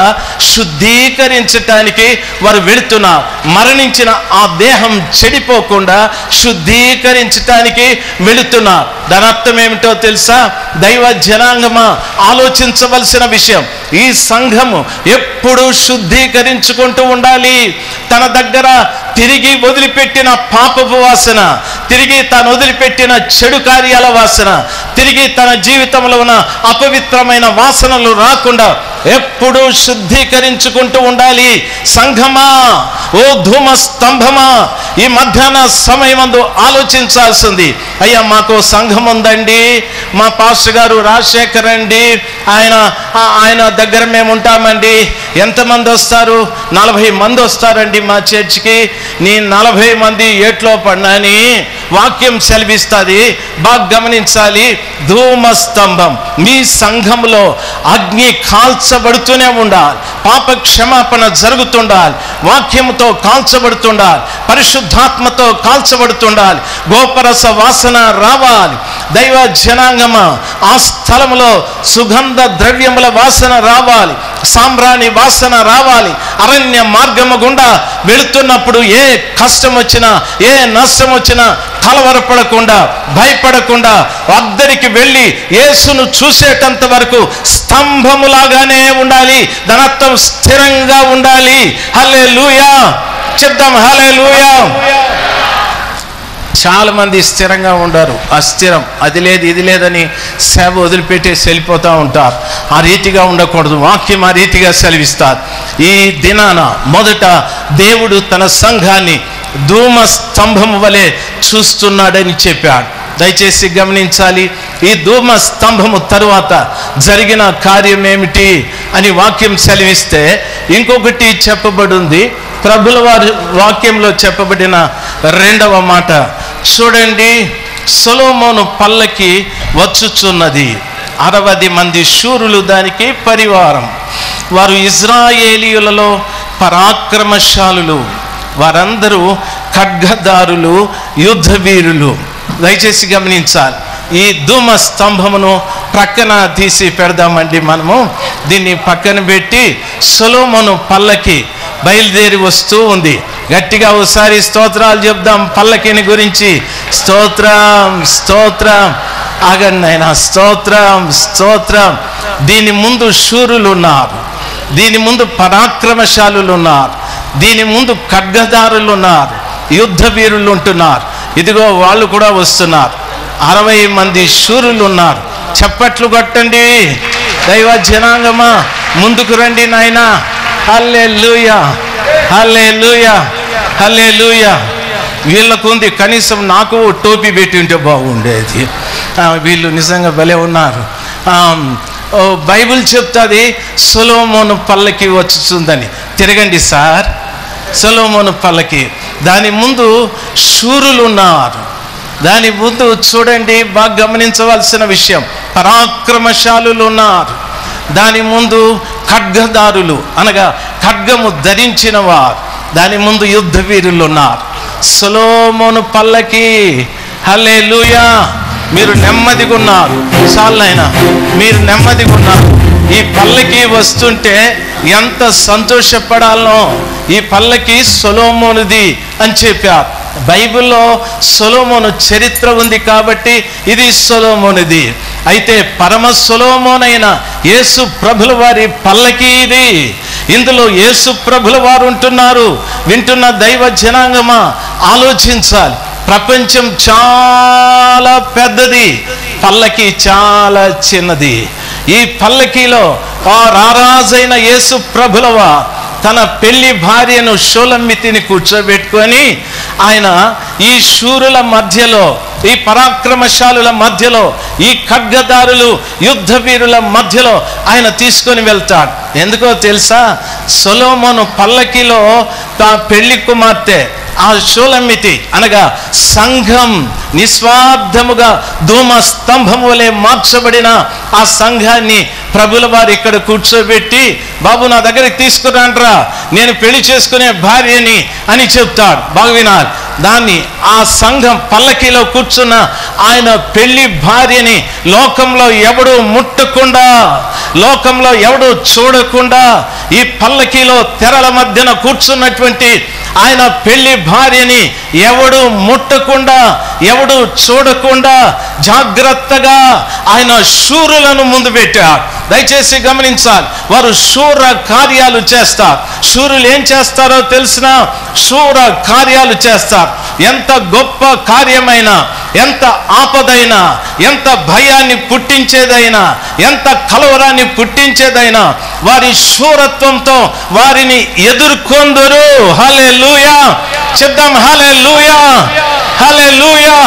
శుద్ధీకరించటానికి వారు వెళుతున్నారు మరణించిన ఆ దేహం చెడిపోకుండా శుద్ధీకరించటానికి వెళుతున్నారు దాని అర్థం ఏమిటో తెలుసా దైవ జనాంగమా ఆలోచించవలసిన విషయం ఈ సంఘము ఎప్పుడు శుద్ధీకరించుకుంటూ ఉండాలి తన దగ్గర తిరిగి వదిలిపెట్టిన పాపపు వాసన తిరిగి తాను వదిలిపెట్టిన చెడు కార్యాల వాసన తిరిగి తన జీవితంలో ఉన్న అపవిత్రమైన వాసనలు రాకుండా ఎప్పుడు శుద్ధీకరించుకుంటూ ఉండాలి సంఘమా ఓ ధూమ స్తంభమా ఈ మధ్యాహ్న సమయమందు ఆలోచించాల్సింది అయ్యా మాకు సంఘం ఉందండి మా పాస్టర్ గారు రాజశేఖర్ అండి ఆయన ఆ- ఆయన దగ్గర మేము ఉంటామండి ఎంతమంది వస్తారు నలభై మంది వస్తారండి మా చర్చికి నీ నలభై మంది ఏట్లో పడినని వాక్యం సెలవిస్తుంది బాగా గమనించాలి ధూమ స్తంభం మీ సంఘంలో అగ్ని కాల్చబడుతూనే ఉండాలి పాప క్షమాపణ జరుగుతుండాలి వాక్యంతో కాల్చబడుతుండాలి పరిశుద్ధాత్మతో కాల్చబడుతుండాలి గోపరస వాసన రావాలి దైవ జనాంగమ ఆ స్థలంలో సుగంధ ద్రవ్యముల వాసన రావాలి సాంబ్రాణి వాసన రావాలి అరణ్య మార్గము గుండా వెళుతున్నప్పుడు ఏ కష్టం వచ్చినా ఏ నష్టం వచ్చినా కలవరపడకుండా భయపడకుండా అద్దరికి వెళ్ళి యేసును చూసేటంత వరకు స్తంభములాగానే ఉండాలి దాని అర్థం స్థిరంగా ఉండాలి హలే లూయా చెప్దాం హలే లూయా చాలా మంది స్థిరంగా ఉండరు అస్థిరం అది లేదు ఇది లేదని సేవ వదిలిపెట్టేసి వెళ్ళిపోతూ ఉంటారు ఆ రీతిగా ఉండకూడదు వాక్యం ఆ రీతిగా సెలవిస్తారు ఈ దినాన మొదట దేవుడు తన సంఘాన్ని ధూమ స్తంభం వలె చూస్తున్నాడని చెప్పాడు దయచేసి గమనించాలి ఈ ధూమ స్తంభము తరువాత జరిగిన కార్యం ఏమిటి అని వాక్యం సెలవిస్తే ఇంకొకటి చెప్పబడింది ప్రభుల వారి వాక్యంలో చెప్పబడిన రెండవ మాట చూడండి సొలోమోను పల్లకి వచ్చుచున్నది అరవది మంది శూరులు దానికి పరివారం వారు ఇజ్రాయేలీయులలో పరాక్రమశాలులు వారందరూ ఖడ్గదారులు యుద్ధ వీరులు దయచేసి గమనించాలి ఈ ధూమ స్తంభమును ప్రక్కన తీసి పెడదామండి మనము దీన్ని పక్కన పెట్టి సొలోమోను పల్లకి బయలుదేరి వస్తూ ఉంది గట్టిగా ఒకసారి స్తోత్రాలు చెప్దాం పల్లకిని గురించి స్తోత్రం స్తోత్రం ఆగండి ఆయన స్తోత్రం స్తోత్రం దీని ముందు శూరులు ఉన్నారు దీని ముందు పరాక్రమశాలులు ఉన్నారు దీని ముందు ఖడ్గదారులు ఉన్నారు యుద్ధ వీరులు ఉంటున్నారు ఇదిగో వాళ్ళు కూడా వస్తున్నారు అరవై మంది శూరులు ఉన్నారు చప్పట్లు కొట్టండి దైవ జనాంగమా ముందుకు రండి నాయనా హల్లే లూయా హల్లే లూయా హల్లే లూయా వీళ్ళకు ఉంది కనీసం నాకు ఓ టోపీ పెట్టి ఉంటే బాగుండేది ఆ, వీళ్ళు నిజంగా భలే ఉన్నారు ఆ, ఓ బైబిల్ చెప్తుంది సొలోమోను పల్లకి వచ్చుతుందని తిరగండి సార్ సొలోమోను పల్లకి దాని ముందు శూరులు ఉన్నారు దాని ముందు చూడండి బాగా గమనించవలసిన విషయం పరాక్రమశాలులు ఉన్నారు దాని ముందు ఖడ్గదారులు అనగా ఖడ్గము ధరించిన వారు దాని ముందు యుద్ధ వీరులు ఉన్నారు సొలోమోను పల్లకి హలే మీరు నెమ్మదిగా ఉన్నారు చాలైనా మీరు నెమ్మదిగా ఉన్నారు ఈ పల్లకి వస్తుంటే ఎంత సంతోషపడాలనో ఈ పల్లకి సొలోమోనుది అని చెప్పారు బైబిల్లో సొలోమోను చరిత్ర ఉంది కాబట్టి ఇది సొలోమోనిది అయితే పరమ సొలోమోనైన యేసు ప్రభుల వారి పల్లకి ఇది ఇందులో యేసు ప్రభుల వారు ఉంటున్నారు వింటున్న దైవ జనాంగమా ఆలోచించాలి ప్రపంచం చాలా పెద్దది పల్లకి చాలా చిన్నది ఈ పల్లకీలో ఆ రారాజైన యేసు ప్రభులవా తన పెళ్లి భార్యను షోలమ్మితిని కూర్చోబెట్టుకొని ఆయన ఈ శూరుల మధ్యలో ఈ పరాక్రమశాలుల మధ్యలో ఈ ఖడ్గదారులు యుద్ధ వీరుల మధ్యలో ఆయన తీసుకొని వెళ్తాడు ఎందుకో తెలుసా సొలోమోను పల్లకిలో తా పెళ్లి కుమార్తె ఆ షోలమ్మితి అనగా సంఘం నిస్వార్థముగా ధూమ స్తంభం వలె మార్చబడిన ఆ సంఘాన్ని ప్రభుల వారు ఇక్కడ కూర్చోబెట్టి బాబు నా దగ్గరికి తీసుకురాండ్రా నేను పెళ్లి చేసుకునే భార్యని అని చెప్తాడు బాగు వినాలి దాన్ని ఆ సంఘం పల్లకిలో కూర్చున్న ఆయన పెళ్లి భార్యని లోకంలో ఎవడు ముట్టకుండా లోకంలో ఎవడు చూడకుండా ఈ పల్లకిలో తెరల మధ్యన కూర్చున్నటువంటి ఆయన పెళ్లి భార్యని ఎవడు ముట్టకుండా ఎవడు చూడకుండా జాగ్రత్తగా ఆయన శూరులను ముందు పెట్టాడు దయచేసి గమనించాలి వారు శూర కార్యాలు చేస్తారు శూరులు ఏం చేస్తారో తెలిసిన శూర కార్యాలు చేస్తారు ఎంత గొప్ప కార్యమైనా ఎంత ఆపదైనా ఎంత భయాన్ని పుట్టించేదైనా ఎంత కలవరాన్ని పుట్టించేదైనా వారి శూరత్వంతో వారిని ఎదుర్కొందరు హలే లూయా చెప్దాం హలే లూయా హలే లూయా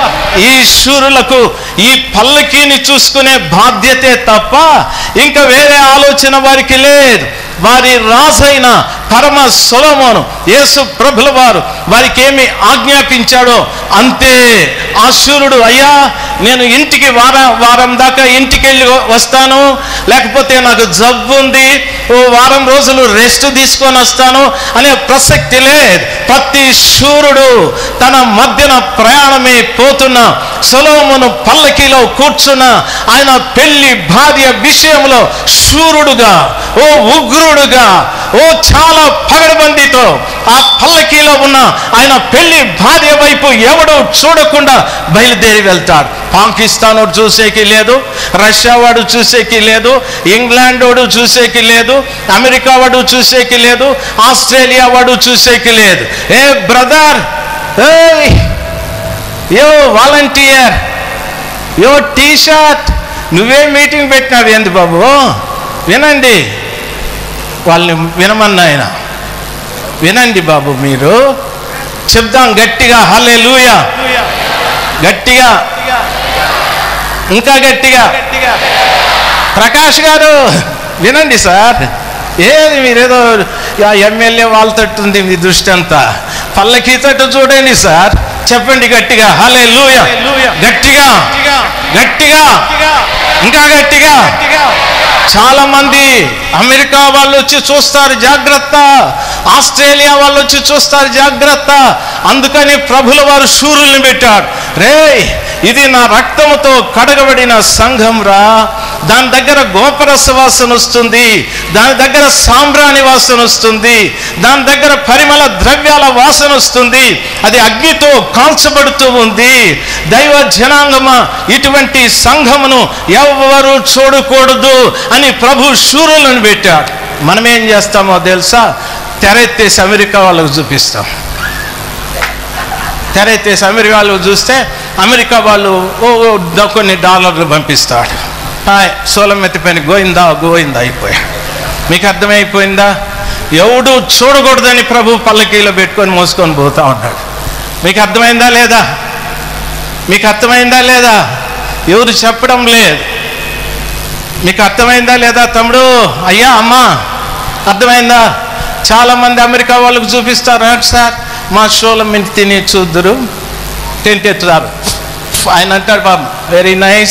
ఈ శూరులకు ఈ పల్లకీని చూసుకునే బాధ్యతే తప్ప ఇంకా వేరే ఆలోచన వారికి లేదు వారి రాజైన పరమ సొలమోను యేసు ప్రభుల వారు వారికి ఏమి ఆజ్ఞాపించాడో అంతే ఆ శూరుడు అయ్యా నేను ఇంటికి వారం వారం దాకా ఇంటికి వెళ్ళి వస్తాను లేకపోతే నాకు జబ్బు ఉంది ఓ వారం రోజులు రెస్ట్ తీసుకొని వస్తాను అనే ప్రసక్తి లేదు ప్రతి శూరుడు తన మధ్యన ప్రయాణమే పోతున్న సొలోమును పల్లకిలో కూర్చున్న ఆయన పెళ్లి భార్య విషయంలో శూరుడుగా ఓ ఉగ్రుడుగా ఓ చాలా పగడబందితో ఆ పల్లకీలో ఉన్న ఆయన పెళ్లి భార్య వైపు ఎవడు చూడకుండా బయలుదేరి వెళ్తాడు పాకిస్తాన్ వాడు చూసేకి లేదు రష్యా వాడు చూసేకి లేదు ఇంగ్లాండ్ వాడు చూసేకి లేదు అమెరికా వాడు చూసేకి లేదు ఆస్ట్రేలియా వాడు చూసేకి లేదు ఏ brother yo volunteer yo T shirt నువ్వే మీటింగ్ పెట్టినావు ఏంది బాబు వినండి వాళ్ళని వినమన్నా ఆయన వినండి బాబు మీరు చెప్దాం గట్టిగా హలే గట్టిగా ఇంకా గట్టిగా ప్రకాష్ గారు వినండి సార్ ఏది మీరేదో ఆ ఎమ్మెల్యే వాళ్ళతోటి మీ దృష్టి అంతా పల్లకి తట్టు చూడండి సార్ చెప్పండి గట్టిగా హలే గట్టిగా గట్టిగా ఇంకా గట్టిగా చాలా మంది అమెరికా వాళ్ళు వచ్చి చూస్తారు జాగ్రత్త ఆస్ట్రేలియా వాళ్ళు వచ్చి చూస్తారు జాగ్రత్త అందుకని ప్రభుల వారు శూరుల్ని పెట్టాడు రే ఇది నా రక్తముతో కడగబడిన సంఘం రా దాని దగ్గర గోపరస వాసన వస్తుంది దాని దగ్గర సాంబ్రాణి వాసన వస్తుంది దాని దగ్గర పరిమళ ద్రవ్యాల వాసన వస్తుంది అది అగ్నితో కాల్చబడుతూ ఉంది దైవ జనాంగమా ఇటువంటి సంఘమును ఎవరు చూడకూడదు అని ప్రభు శూరులను పెట్టాడు మనం ఏం చేస్తామో తెలుసా తెరెత్తేసి అమెరికా వాళ్ళకు చూపిస్తాం తెరెత్తేసి అమెరికా వాళ్ళు చూస్తే అమెరికా వాళ్ళు ఓ ఓ ద- కొన్ని డాలర్లు పంపిస్తాడు హాయ్ సోలం ఎత్తిపోయిన గోయిందా గోయిందా అయిపోయా మీకు అర్థమైపోయిందా ఎవడు చూడకూడదని ప్రభు పల్లకీలో పెట్టుకొని మోసుకొని పోతా ఉన్నాడు మీకు అర్థమైందా లేదా మీకు అర్థమైందా లేదా ఎవరు చెప్పడం లేదు మీకు అర్థమైందా లేదా తమ్ముడు అయ్యా అమ్మా అర్థమైందా చాలా మంది అమెరికా వాళ్ళకు చూపిస్తారు "రండి సార్ మా షోలో మీరు తిని చూద్దరు టెంట్ ఎత్తుతారు ఆయన అంటాడు బాబు వెరీ నైస్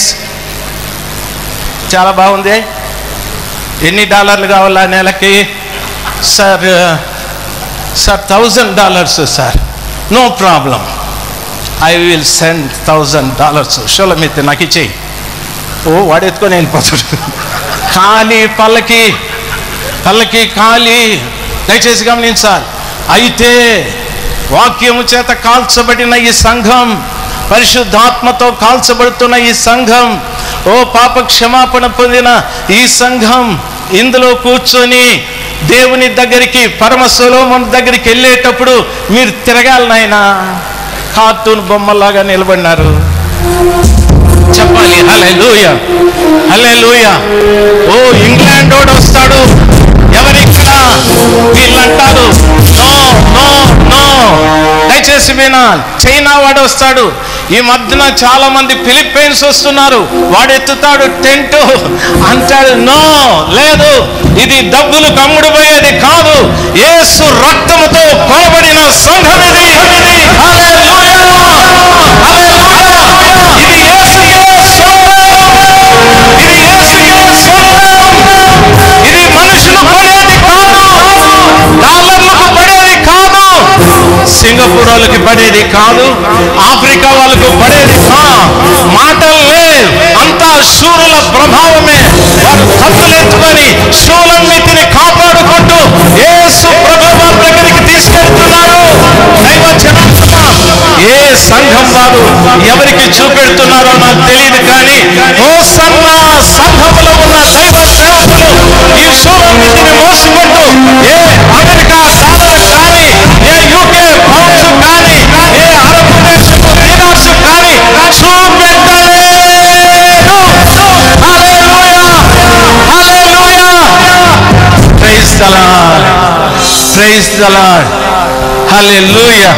చాలా బాగుంది ఎన్ని డాలర్లు కావాలా నెలకి sir sir thousand dollars sir no problem I will send thousand dollars షోలమిత్తి నాకు ఇచ్చేయి ఓ వాడు ఎత్తుకొని వెళ్ళిపోతాడు ఖాళీ పల్లకి పల్లకి ఖాళీ దయచేసి గమనించాలి అయితే వాక్యము చేత కాల్చబడిన ఈ సంఘం పరిశుద్ధాత్మతో కాల్చబడుతున్న ఈ సంఘం ఓ పాప క్షమాపణ పొందిన ఈ సంఘం ఇందులో కూర్చొని దేవుని దగ్గరికి పరమ సొలోమన్ దగ్గరికి వెళ్ళేటప్పుడు మీరు తిరగాలి నాయనా కార్టూన్ బొమ్మలాగా నిలబడినారు చెప్పాలి హలే లూయ హలే లూయ ఓ ఇంగ్లాండ్ వాడు వస్తాడు ఎవరిక్కడ వీళ్ళంటారు నో నో నో దయచేసి వినాలి చైనా వాడు వస్తాడు ఈ మధ్యన చాలా మంది ఫిలిప్పైన్స్ వస్తున్నారు వాడు ఎత్తుతాడు టెంట్ అంటాడు నో లేదు ఇది డబ్బులు కమ్ముడు పోయేది కాదు యేసు రక్తముతో కొనబడిన సంఘం ఇది హల్లెలూయా! హల్లెలూయా! ఇది యేసుకే సొంతం! ఇది యేసుకే సొంతం! ఇది మనుషులు పడేది కాదు డాలర్లకు పడేది కాదు సింగపూర్ వాళ్ళకి పడేది కాదు ఆఫ్రికా వాళ్ళకు పడేది కా మాటలు లేవు అంతా శూరుల ప్రభావమే వారు కత్తులు ఎత్తుకొని శూలన్నిటిని కాపాడుకుంటూ యేసు ప్రభు వారి దగ్గరికి తీసుకెళ్తున్నారు దైవ జనాంగమా, ఏ సంఘం వారు ఎవరికి చూపెడుతున్నారో నాకు తెలియదు కానీ హోసన్న సంఘములో ఉన్న దైవ సేవకులు ఈ శూలన్నిటిని మోసుకుంటూ ఏ అమెరికా డాలర్ కానీ ఏ యూకే పౌండ్స్ కానీ ఏ అరబ్ దేశము దినార్స్ కానీ చూపెట్టలేదు hallelujah hallelujah praise the lord praise the lord hallelujah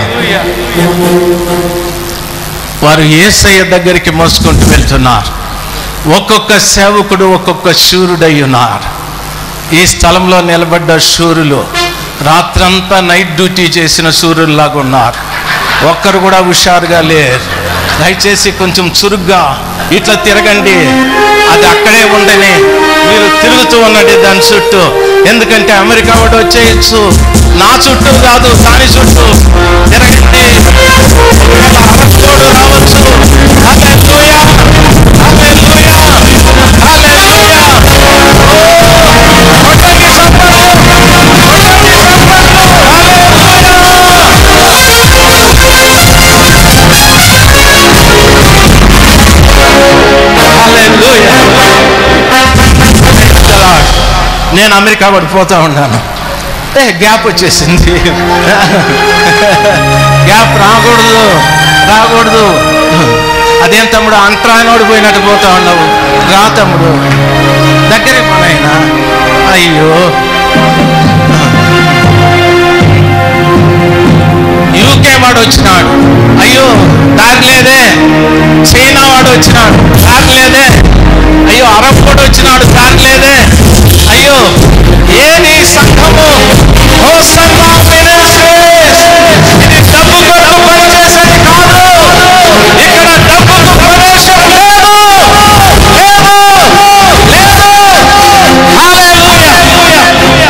వారు ఏసయ్య దగ్గరికి మోసుకుంటూ వెళ్తున్నారు ఒక్కొక్క సేవకుడు ఒక్కొక్క శూరుడై ఉన్నారు ఈ స్థలంలో నిలబడ్డ శూరులు రాత్రంతా నైట్ డ్యూటీ చేసిన శూరుల్లాగా ఉన్నారు ఒక్కరు కూడా హుషారుగా లేరు దయచేసి కొంచెం చురుగ్గా ఇట్లా తిరగండి అది అక్కడే ఉండని మీరు తిరుగుతూ ఉండండి దాని చుట్టూ ఎందుకంటే అమెరికా వాడు వచ్చేయచ్చు నా చుట్టూ కాదు దాని చుట్టూ తిరగండి ఒకవేళ అరబ్బోడు రావచ్చు హల్లెలూయా హల్లెలూయా హల్లెలూయా కొట్టండి చప్పట్లు కొట్టండి చప్పట్లు హల్లెలూయా Praise the Lord. నేను అమెరికా పడిపోతా ఉన్నాను ఏ గ్యాప్ వచ్చేసింది గ్యాప్ రాకూడదు రాకూడదు అదేం తమ్ముడు అంతరాయనోడు పోయినట్టు పోతా ఉన్నావు రా తమ్ముడు దగ్గరే పోనైనా అయ్యో యూకే వాడు వచ్చినాడు అయ్యో దారి లేదే చైనా వాడు వచ్చినాడు దారి లేదే అయ్యో అరబ్ వాడు వచ్చినాడు దారి లేదే అయ్యో ఏది సంఘము హోసన్నా మినిస్ట్రీస్. ఇది డబ్బు కొరకు పనిచేసేది కాదు ఇక్కడ డబ్బుకు ప్రవేశం లేదు లేదు లేదు హల్లెలూయా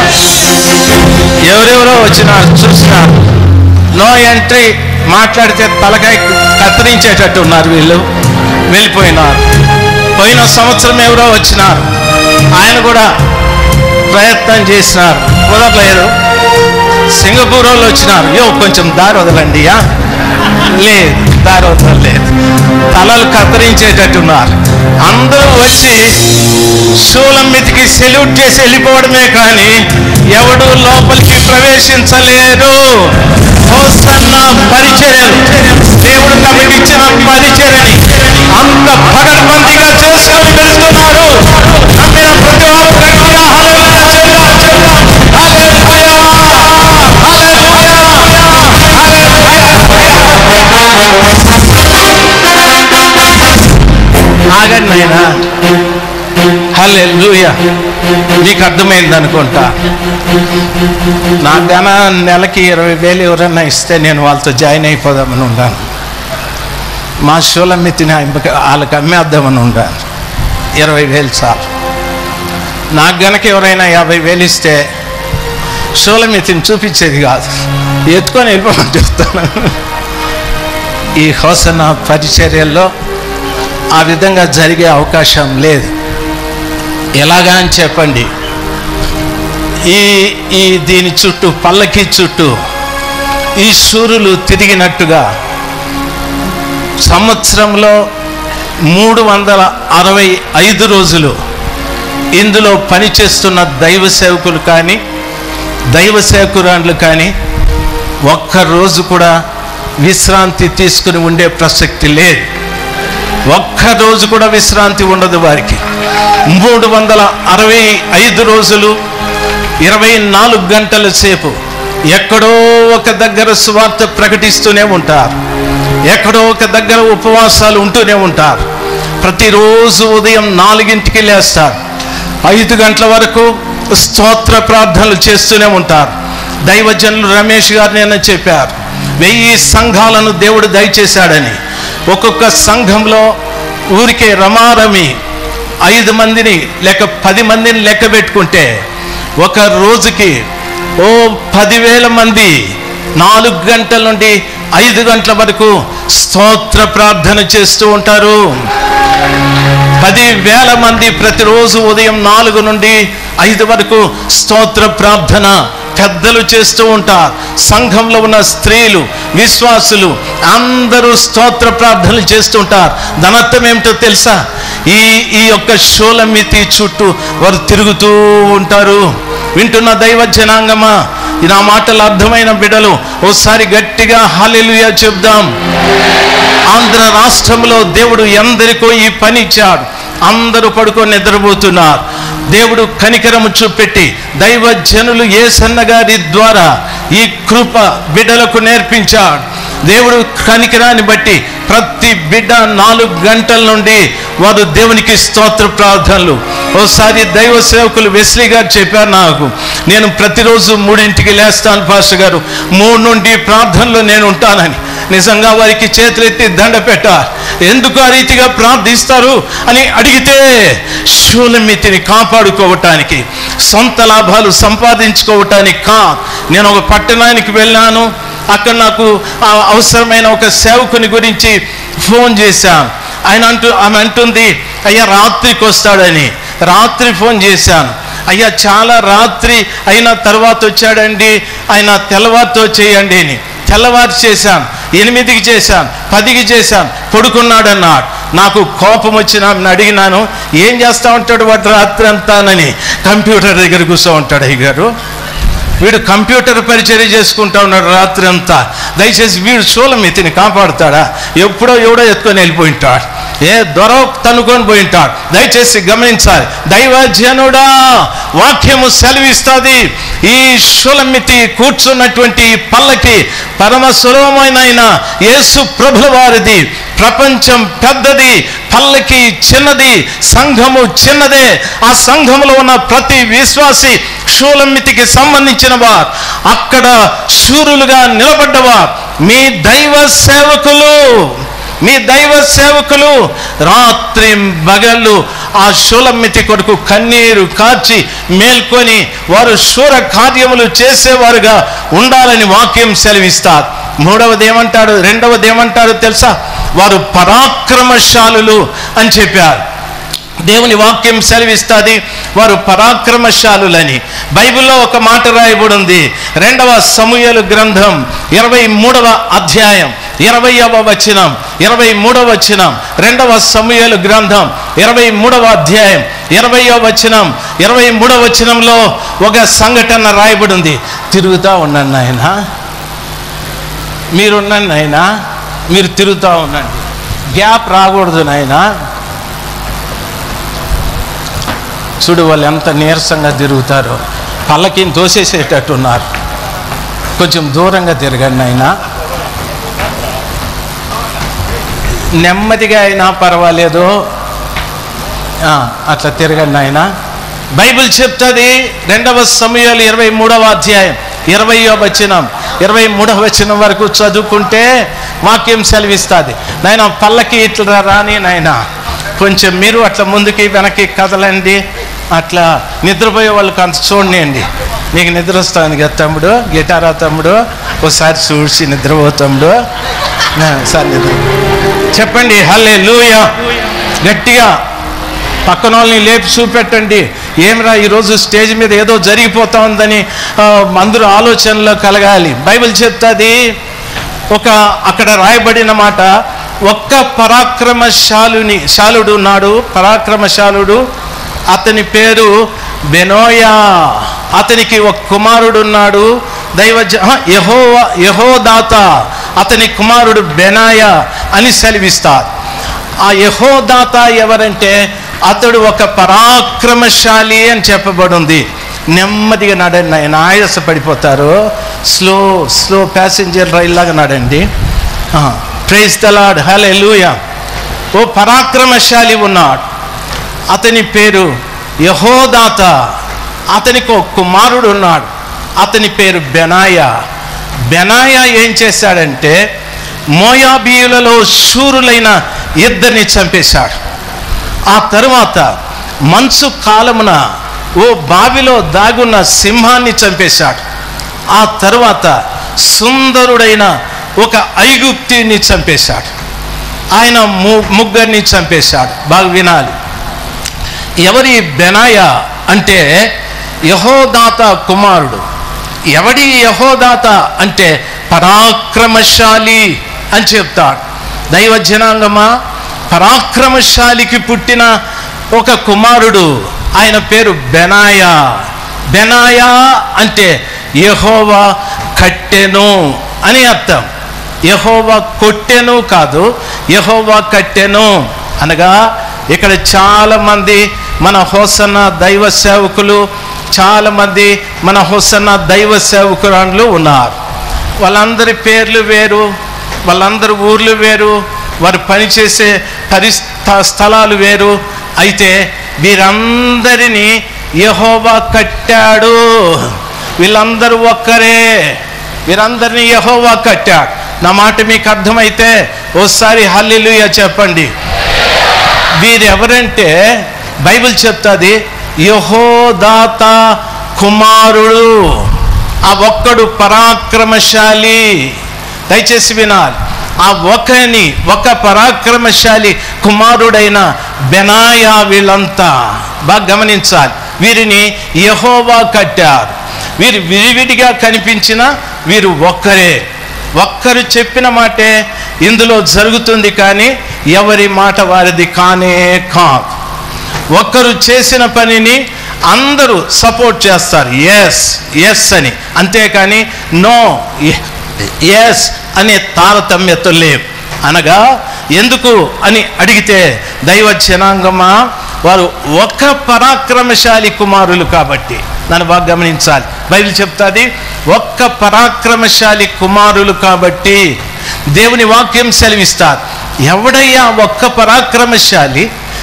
ఎవరెవరో వచ్చినారు చూసినారు నో ఎంట్రీ మాట్లాడితే తలకాయ కత్తిరించేటట్టు ఉన్నారు వీళ్ళు వెళ్ళిపోయినారు పోయిన సంవత్సరం ఎవరో వచ్చినారు ఆయన కూడా ప్రయత్నం చేసినారు కుదరలేదు సింగపూర్ వాళ్ళు వచ్చినారు యో కొంచెం దారి వదలండి యా లేదు దారి వదలలేదు తలలు కత్తిరించేటట్టున్నారు అందరూ వచ్చి శూలమ్మితికి సెల్యూట్ చేసి వెళ్ళిపోవడమే కానీ ఎవడు లోపలికి ప్రవేశించలేరు హోసన్న పరిచర్యలు దేవుడు తమకి ఇచ్చిన పరిచర్యని అంత పగడ్బందీగా చేసుకొని వెళ్తున్నారు నమ్మిన ప్రతి వారు గట్టిగా హల్లెలూయా చెప్దాం, చెప్దాం. హల్లెలూయా, హల్లెలూయా. ఆగండి నాయనా హల్లెలూయా మీకు అర్థమైంది అనుకుంటా నా ధన నెలకి ఇరవై వేలు ఎవరన్నా ఇస్తే నేను వాళ్ళతో జాయిన్ అయిపోదామని ఉన్నాను మా షూలమ్మితిని ఆయనకి- వాళ్ళకి అమ్మేద్దామని ఉన్నాను ఇరవై వేలు చాలు నాకు గనక ఎవరైనా యాభై వేలు ఇస్తే షూలమితిని చూపించేది కాదు ఎత్తుకొని వెళ్ళిపోమని చెప్తాను ఈ హోసన పరిచర్యల్లో ఆ విధంగా జరిగే అవకాశం లేదు ఎలాగా అని చెప్పండి ఈ ఈ దీని చుట్టూ పల్లకి చుట్టూ ఈ సూర్యులు తిరిగినట్టుగా సంవత్సరంలో మూడు వందల అరవై ఐదు రోజులు ఇందులో పనిచేస్తున్న దైవ సేవకులు కానీ దైవ సేవకురాండ్లు కానీ ఒక్క రోజు కూడా విశ్రాంతి తీసుకుని ఉండే ప్రసక్తి లేదు ఒక్క రోజు కూడా విశ్రాంతి ఉండదు వారికి మూడు వందల అరవై ఐదు రోజులు ఇరవై నాలుగు గంటల సేపు ఎక్కడో ఒక దగ్గర సువార్త ప్రకటిస్తూనే ఉంటారు ఎక్కడో ఒక దగ్గర ఉపవాసాలు ఉంటూనే ఉంటారు ప్రతిరోజు ఉదయం నాలుగింటికి లేస్తారు ఐదు గంటల వరకు స్తోత్ర ప్రార్థనలు చేస్తూనే ఉంటారు దైవజనులు రమేష్ గారు నేను చెప్పారు వెయ్యి సంఘాలను దేవుడు దయచేశాడని ఒక్కొక్క సంఘంలో ఊరికే రమారమి ఐదు మందిని లేక పది మందిని లెక్క పెట్టుకుంటే ఒక రోజుకి ఓ పదివేల మంది నాలుగు గంటల నుండి ఐదు గంటల వరకు స్తోత్ర ప్రార్థన చేస్తూ ఉంటారు పది వేల మంది ప్రతిరోజు ఉదయం నాలుగు నుండి ఐదు వరకు స్తోత్ర ప్రార్థన పెద్దలు చేస్తూ ఉంటారు సంఘంలో ఉన్న స్త్రీలు విశ్వాసులు అందరూ స్తోత్ర ప్రార్థనలు చేస్తుంటారు దానర్థం ఏమిటో తెలుసా ఈ ఈ యొక్క షోలమితి చుట్టూ వారు తిరుగుతూ ఉంటారు వింటున్న దైవ జనాంగమా ఈ నా మాటలు అర్థమైన బిడలు ఓసారి గట్టిగా హాలెలుయా చెప్దాం ఆంధ్ర రాష్ట్రంలో దేవుడు ఎందరికో ఈ పని ఇచ్చాడు అందరూ పడుకొని నిద్రపోతున్నారు దేవుడు కనికరము చూపెట్టి దైవ జనులు ఏ సన్నగారి ద్వారా ఈ కృప బిడ్డలకు నేర్పించాడు దేవుడు కనికరాన్ని బట్టి ప్రతి బిడ్డ నాలుగు గంటల నుండి వారు దేవునికి స్తోత్ర ప్రార్థనలు ఓసారి దైవ సేవకులు వెస్లీ గారు చెప్పారు నాకు నేను ప్రతిరోజు మూడింటికి లేస్తాను పాస్టర్ గారు మూడు నుండి ప్రార్థనలో నేను ఉంటానని నిజంగా వారికి చేతులెత్తి దండ పెట్టారు ఎందుకు ఆ రీతిగా ప్రార్థిస్తారు అని అడిగితే శూలమితిని కాపాడుకోవటానికి సొంత లాభాలు సంపాదించుకోవటానికి కా నేను ఒక పట్టణానికి వెళ్ళాను అక్కడ నాకు ఆ అవసరమైన ఒక సేవకుని గురించి ఫోన్ చేశాను ఆయన అంటూ ఆమె అంటుంది అయ్యా రాత్రికి వస్తాడని రాత్రి ఫోన్ చేశాను అయ్యా చాలా రాత్రి అయిన తర్వాత వచ్చాడండి ఆయన తెల్లవారితో చేయండి అని తెల్లవారు చేశాను ఎనిమిదికి చేశాను పదికి చేశాను పడుకున్నాడన్నాడు నాకు కోపం వచ్చిన ఆమెను అడిగినాను ఏం చేస్తా ఉంటాడు వాడు రాత్రి అంతానని కంప్యూటర్ దగ్గర కూర్చో ఉంటాడు అయ్యగారు వీడు కంప్యూటర్ పరిచర్య చేసుకుంటా ఉన్నాడు రాత్రి అంతా దయచేసి వీడు సోలమితిని కాపాడుతాడా ఎప్పుడో ఎవడో ఎత్తుకొని వెళ్ళిపోయింటాడు ఏ దొర తనుకొని పోయింటాడు దయచేసి గమనించాలి దైవజనుడా వాక్యము సెలవిస్తుంది ఈ షులమితి కూర్చున్నటువంటి ఈ పల్లకి పరమ సులభమైన ఆయన యేసు ప్రభుల వారిది ప్రపంచం పెద్దది పల్లకి చిన్నది సంఘము చిన్నదే ఆ సంఘములో ఉన్న ప్రతి విశ్వాసి షూలమితికి సంబంధించిన వారు అక్కడ శూరులుగా నిలబడ్డవారు మీ దైవ సేవకులు మీ దైవ సేవకులు రాత్రి బగళ్ళు ఆ శూలమితి కొరకు కన్నీరు కార్చి మేల్కొని వారు శూర కార్యములు చేసేవారుగా ఉండాలని వాక్యం సెలవిస్తారు మూడవది ఏమంటాడు రెండవది ఏమంటాడు తెలుసా వారు పరాక్రమశాలులు అని చెప్పారు దేవుని వాక్యం సెలవిస్తుంది వారు పరాక్రమశాలులని బైబిల్లో ఒక మాట రాయబడి ఉంది రెండవ సమూహలు గ్రంథం ఇరవై మూడవ అధ్యాయం ఇరవైవ వచనం ఇరవై మూడవ వచనం రెండవ సమూహలు గ్రంథం ఇరవై మూడవ అధ్యాయం ఇరవయో వచనం ఇరవై మూడవ వచనంలో ఒక సంఘటన రాయబడి ఉంది తిరుగుతూ ఉండండి ఆయన మీరుండండి నాయన మీరు తిరుగుతూ ఉండండి గ్యాప్ రాకూడదు నాయన చూడు వాళ్ళు ఎంత నీరసంగా తిరుగుతారో పల్లకిని తోసేసేటట్టున్నారు కొంచెం దూరంగా తిరగండి ఆయన నెమ్మదిగా అయినా పర్వాలేదు ఆ, అట్లా తిరగండి ఆయన బైబిల్ చెప్తుంది రెండవ సమయాలు ఇరవై మూడవ అధ్యాయం ఇరవయో వచనం ఇరవై మూడవ వచనం వరకు చదువుకుంటే వాక్యం సెలవిస్తుంది నాయన పల్లకి ఇట్లా రాని నాయన కొంచెం మీరు అట్లా ముందుకి వెనక్కి కదలండి అట్లా నిద్రపోయే వాళ్ళకి అంత చూడండి నీకు నిద్ర వస్తుంది కదా తమ్ముడు గిటారా తమ్ముడు ఒకసారి చూసి నిద్రపో తమ్ముడు ఆ, సార్ నిద్ర చెప్పండి హల్లే లూయా గట్టిగా పక్కన వాళ్ళని లేపి చూపెట్టండి ఏమిరా ఈరోజు స్టేజ్ మీద ఏదో జరిగిపోతా ఉందని ఆ, అందరూ ఆలోచనలో కలగాలి బైబిల్ చెప్తుంది ఒక అక్కడ రాయబడిన మాట ఒక్క పరాక్రమశాలుని శాలుడు ఉన్నాడు పరాక్రమశాలుడు అతని పేరు బెనోయా అతనికి ఒక కుమారుడు ఉన్నాడు దైవజ యహో యహోదాత అతని కుమారుడు బెనాయా అని సెలవిస్తారు ఆ యహోదాత ఎవరంటే అతడు ఒక పరాక్రమశాలి అని చెప్పబడింది నెమ్మదిగా నడండి ఆయన ఆయాస పడిపోతారు స్లో స్లో ప్యాసింజర్ రైల్ లాగా నడండి ప్రైజ్ తలాడ్ హలే లూయా ఓ పరాక్రమశాలి ఉన్నాడు అతని పేరు యహోదాత అతనికి ఒక కుమారుడు ఉన్నాడు అతని పేరు బెనాయ బెనాయ ఏం చేశాడంటే మోయాబీయులలో శూరులైన ఇద్దరిని చంపేశాడు ఆ తరువాత మంచు కాలమున ఓ బావిలో దాగున్న సింహాన్ని చంపేశాడు ఆ తరువాత సుందరుడైన ఒక ఐగుప్తిని చంపేశాడు ఆయన ము ముగ్గురిని చంపేశాడు బాగా వినాలి ఎవరి బెనాయ అంటే యహోదాత కుమారుడు ఎవడి యహోదాత అంటే పరాక్రమశాలి అని చెప్తాడు దైవ జనాంగమా పరాక్రమశాలికి పుట్టిన ఒక కుమారుడు ఆయన పేరు బెనాయా బెనాయా అంటే యహోవా కట్టెను అని అర్థం యహోవా కొట్టెను కాదు యహోవా కట్టెను అనగా ఇక్కడ చాలా మంది మన హోసన్న దైవ సేవకులు చాలా మంది మన హోసన్న దైవ సేవకురాండ్లు ఉన్నారు వాళ్ళందరి పేర్లు వేరు వాళ్ళందరి ఊర్లు వేరు వారు పనిచేసే పరి స్థలాలు వేరు అయితే వీరందరినీ యహోవా కట్టాడు వీళ్ళందరూ ఒక్కరే వీరందరినీ యహోవా కట్టాడు నా మాట మీకు అర్థమైతే ఓసారి హల్లిలుయ చెప్పండి వీరెవరంటే బైబిల్ చెప్తుంది యహోదాత కుమారుడు ఆ ఒక్కడు పరాక్రమశాలి దయచేసి వినాలి ఆ ఒకని ఒక పరాక్రమశాలి కుమారుడైన బెనాయా వీళ్ళంతా బాగా గమనించాలి వీరిని యహోవా కట్టారు వీరు విడివిడిగా కనిపించిన వీరు ఒక్కరే ఒక్కరు చెప్పిన మాటే ఇందులో జరుగుతుంది కానీ ఎవరి మాట వారిది కానే కాదు ఒక్కరు చేసిన పనిని అందరూ సపోర్ట్ చేస్తారు ఎస్ ఎస్ అని అంతేకాని నో ఎస్ అనే తారతమ్యత లేవు అనగా ఎందుకు అని అడిగితే దైవ జనాంగమా వారు ఒక పరాక్రమశాలి కుమారులు కాబట్టి నన్ను బాగా గమనించాలి బైబిల్ చెప్తాది ఒక్క పరాక్రమశాలి కుమారులు కాబట్టి దేవుని వాక్యం సెలవిస్తారు ఎవడయ్యా ఒక్క పరాక్రమశాలి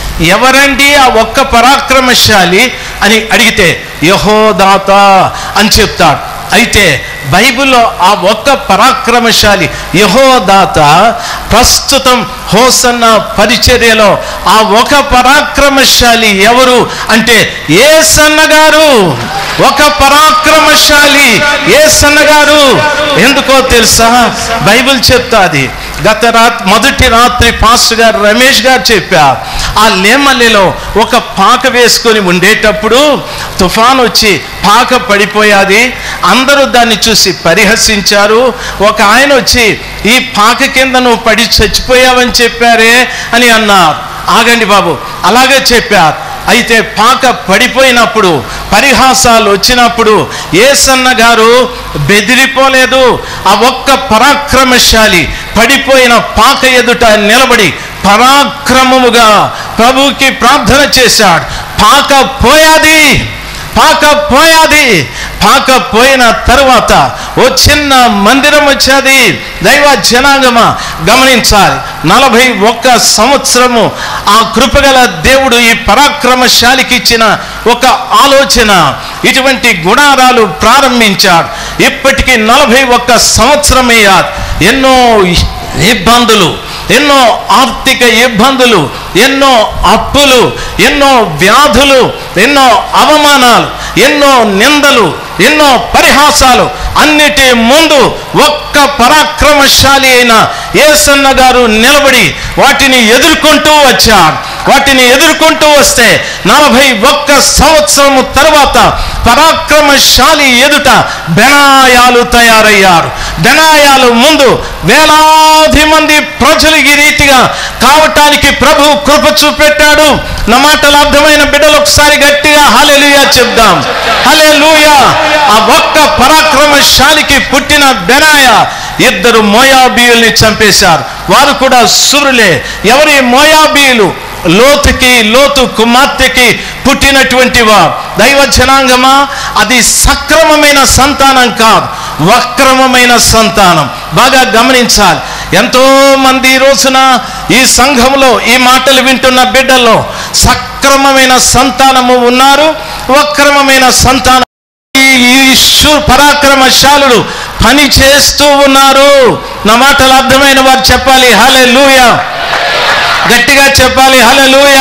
ఎవరండి ఆ ఒక్క పరాక్రమశాలి అని అడిగితే యహోదాత అని చెప్తాడు అయితే బైబిల్లో ఆ ఒక్క పరాక్రమశాలి యహోదాత ప్రస్తుతం హోసన్న పరిచర్యలో ఆ ఒక పరాక్రమశాలి ఎవరు అంటే ఏ సన్నగారు ఒక పరాక్రమశాలి ఏ సన్నగారు ఎందుకో తెలుసా బైబిల్ చెప్తాది గత రాత్రి మొదటి రాత్రి పాస్టర్ గారు రమేష్ గారు చెప్పారు ఆ లేమల్లిలో ఒక పాక వేసుకొని ఉండేటప్పుడు తుఫాన్ వచ్చి పాక పడిపోయాది అందరూ దాన్ని చూసి పరిహసించారు ఒక ఆయన వచ్చి ఈ పాక కింద నువ్వు పడి చచ్చిపోయావని చెప్పారే అని అన్నారు ఆగండి బాబు అలాగే చెప్పారు అయితే పాక పడిపోయినప్పుడు పరిహాసాలు వచ్చినప్పుడు ఏసన్న గారు బెదిరిపోలేదు ఆ ఒక్క పరాక్రమశాలి పడిపోయిన పాక ఎదుట నిలబడి పరాక్రమముగా ప్రభువుకి ప్రార్థన చేశాడు పాక పోయాది పాక పోయాది పాక పోయిన తరువాత ఓ చిన్న మందిరం వచ్చేది దైవ జనాంగమ గమనించాలి నలభై ఒక్క సంవత్సరము ఆ కృపగల దేవుడు ఈ పరాక్రమశాలికి ఇచ్చిన ఒక ఆలోచన ఇటువంటి గుణారాలు ప్రారంభించాడు ఇప్పటికీ నలభై ఒక్క సంవత్సరమయ్యా ఎన్నో ఇబ్బందులు ఎన్నో ఆర్థిక ఇబ్బందులు ఎన్నో అప్పులు ఎన్నో వ్యాధులు ఎన్నో అవమానాలు ఎన్నో నిందలు ఎన్నో పరిహాసాలు అన్నిటి ముందు ఒక్క పరాక్రమశాలి అయిన ఏసన్న గారు నిలబడి వాటిని ఎదుర్కొంటూ వచ్చాడు వాటిని ఎదుర్కొంటూ వస్తే నలభై ఒక్క సంవత్సరము తర్వాత పరాక్రమశాలి ఎదుట బెనాయాలు తయారయ్యారు బెనాయాలు ముందు వేలాది మంది ప్రజలు ఈ రీతిగా కావటానికి ప్రభు కృప చూపెట్టాడు నా మాటలు అర్థమైన బిడ్డలు ఒకసారి గట్టిగా హలెలుయా చెప్దాం హలెలుయా ఆ ఒక్క పరాక్రమశాలికి పుట్టిన బెనాయ ఇద్దరు మోయాబీయుల్ని చంపేశారు వారు కూడా సురులే ఎవరి మోయాబీయులు లోతుకి లోతు కుమార్తెకి పుట్టినటువంటి వారు దైవ జనాంగమా అది సక్రమమైన సంతానం కాదు వక్రమమైన సంతానం బాగా గమనించాలి ఎంతో మంది ఈ రోజున ఈ సంఘంలో ఈ మాటలు వింటున్న బిడ్డల్లో సక్రమమైన సంతానము ఉన్నారు వక్రమమైన సంతానం ఈ- ఈ శూ- పరాక్రమశాలుడు పని చేస్తూ ఉన్నారు నా మాటలు అర్థమైన వారు చెప్పాలి హలే గట్టిగా చెప్పాలి హలే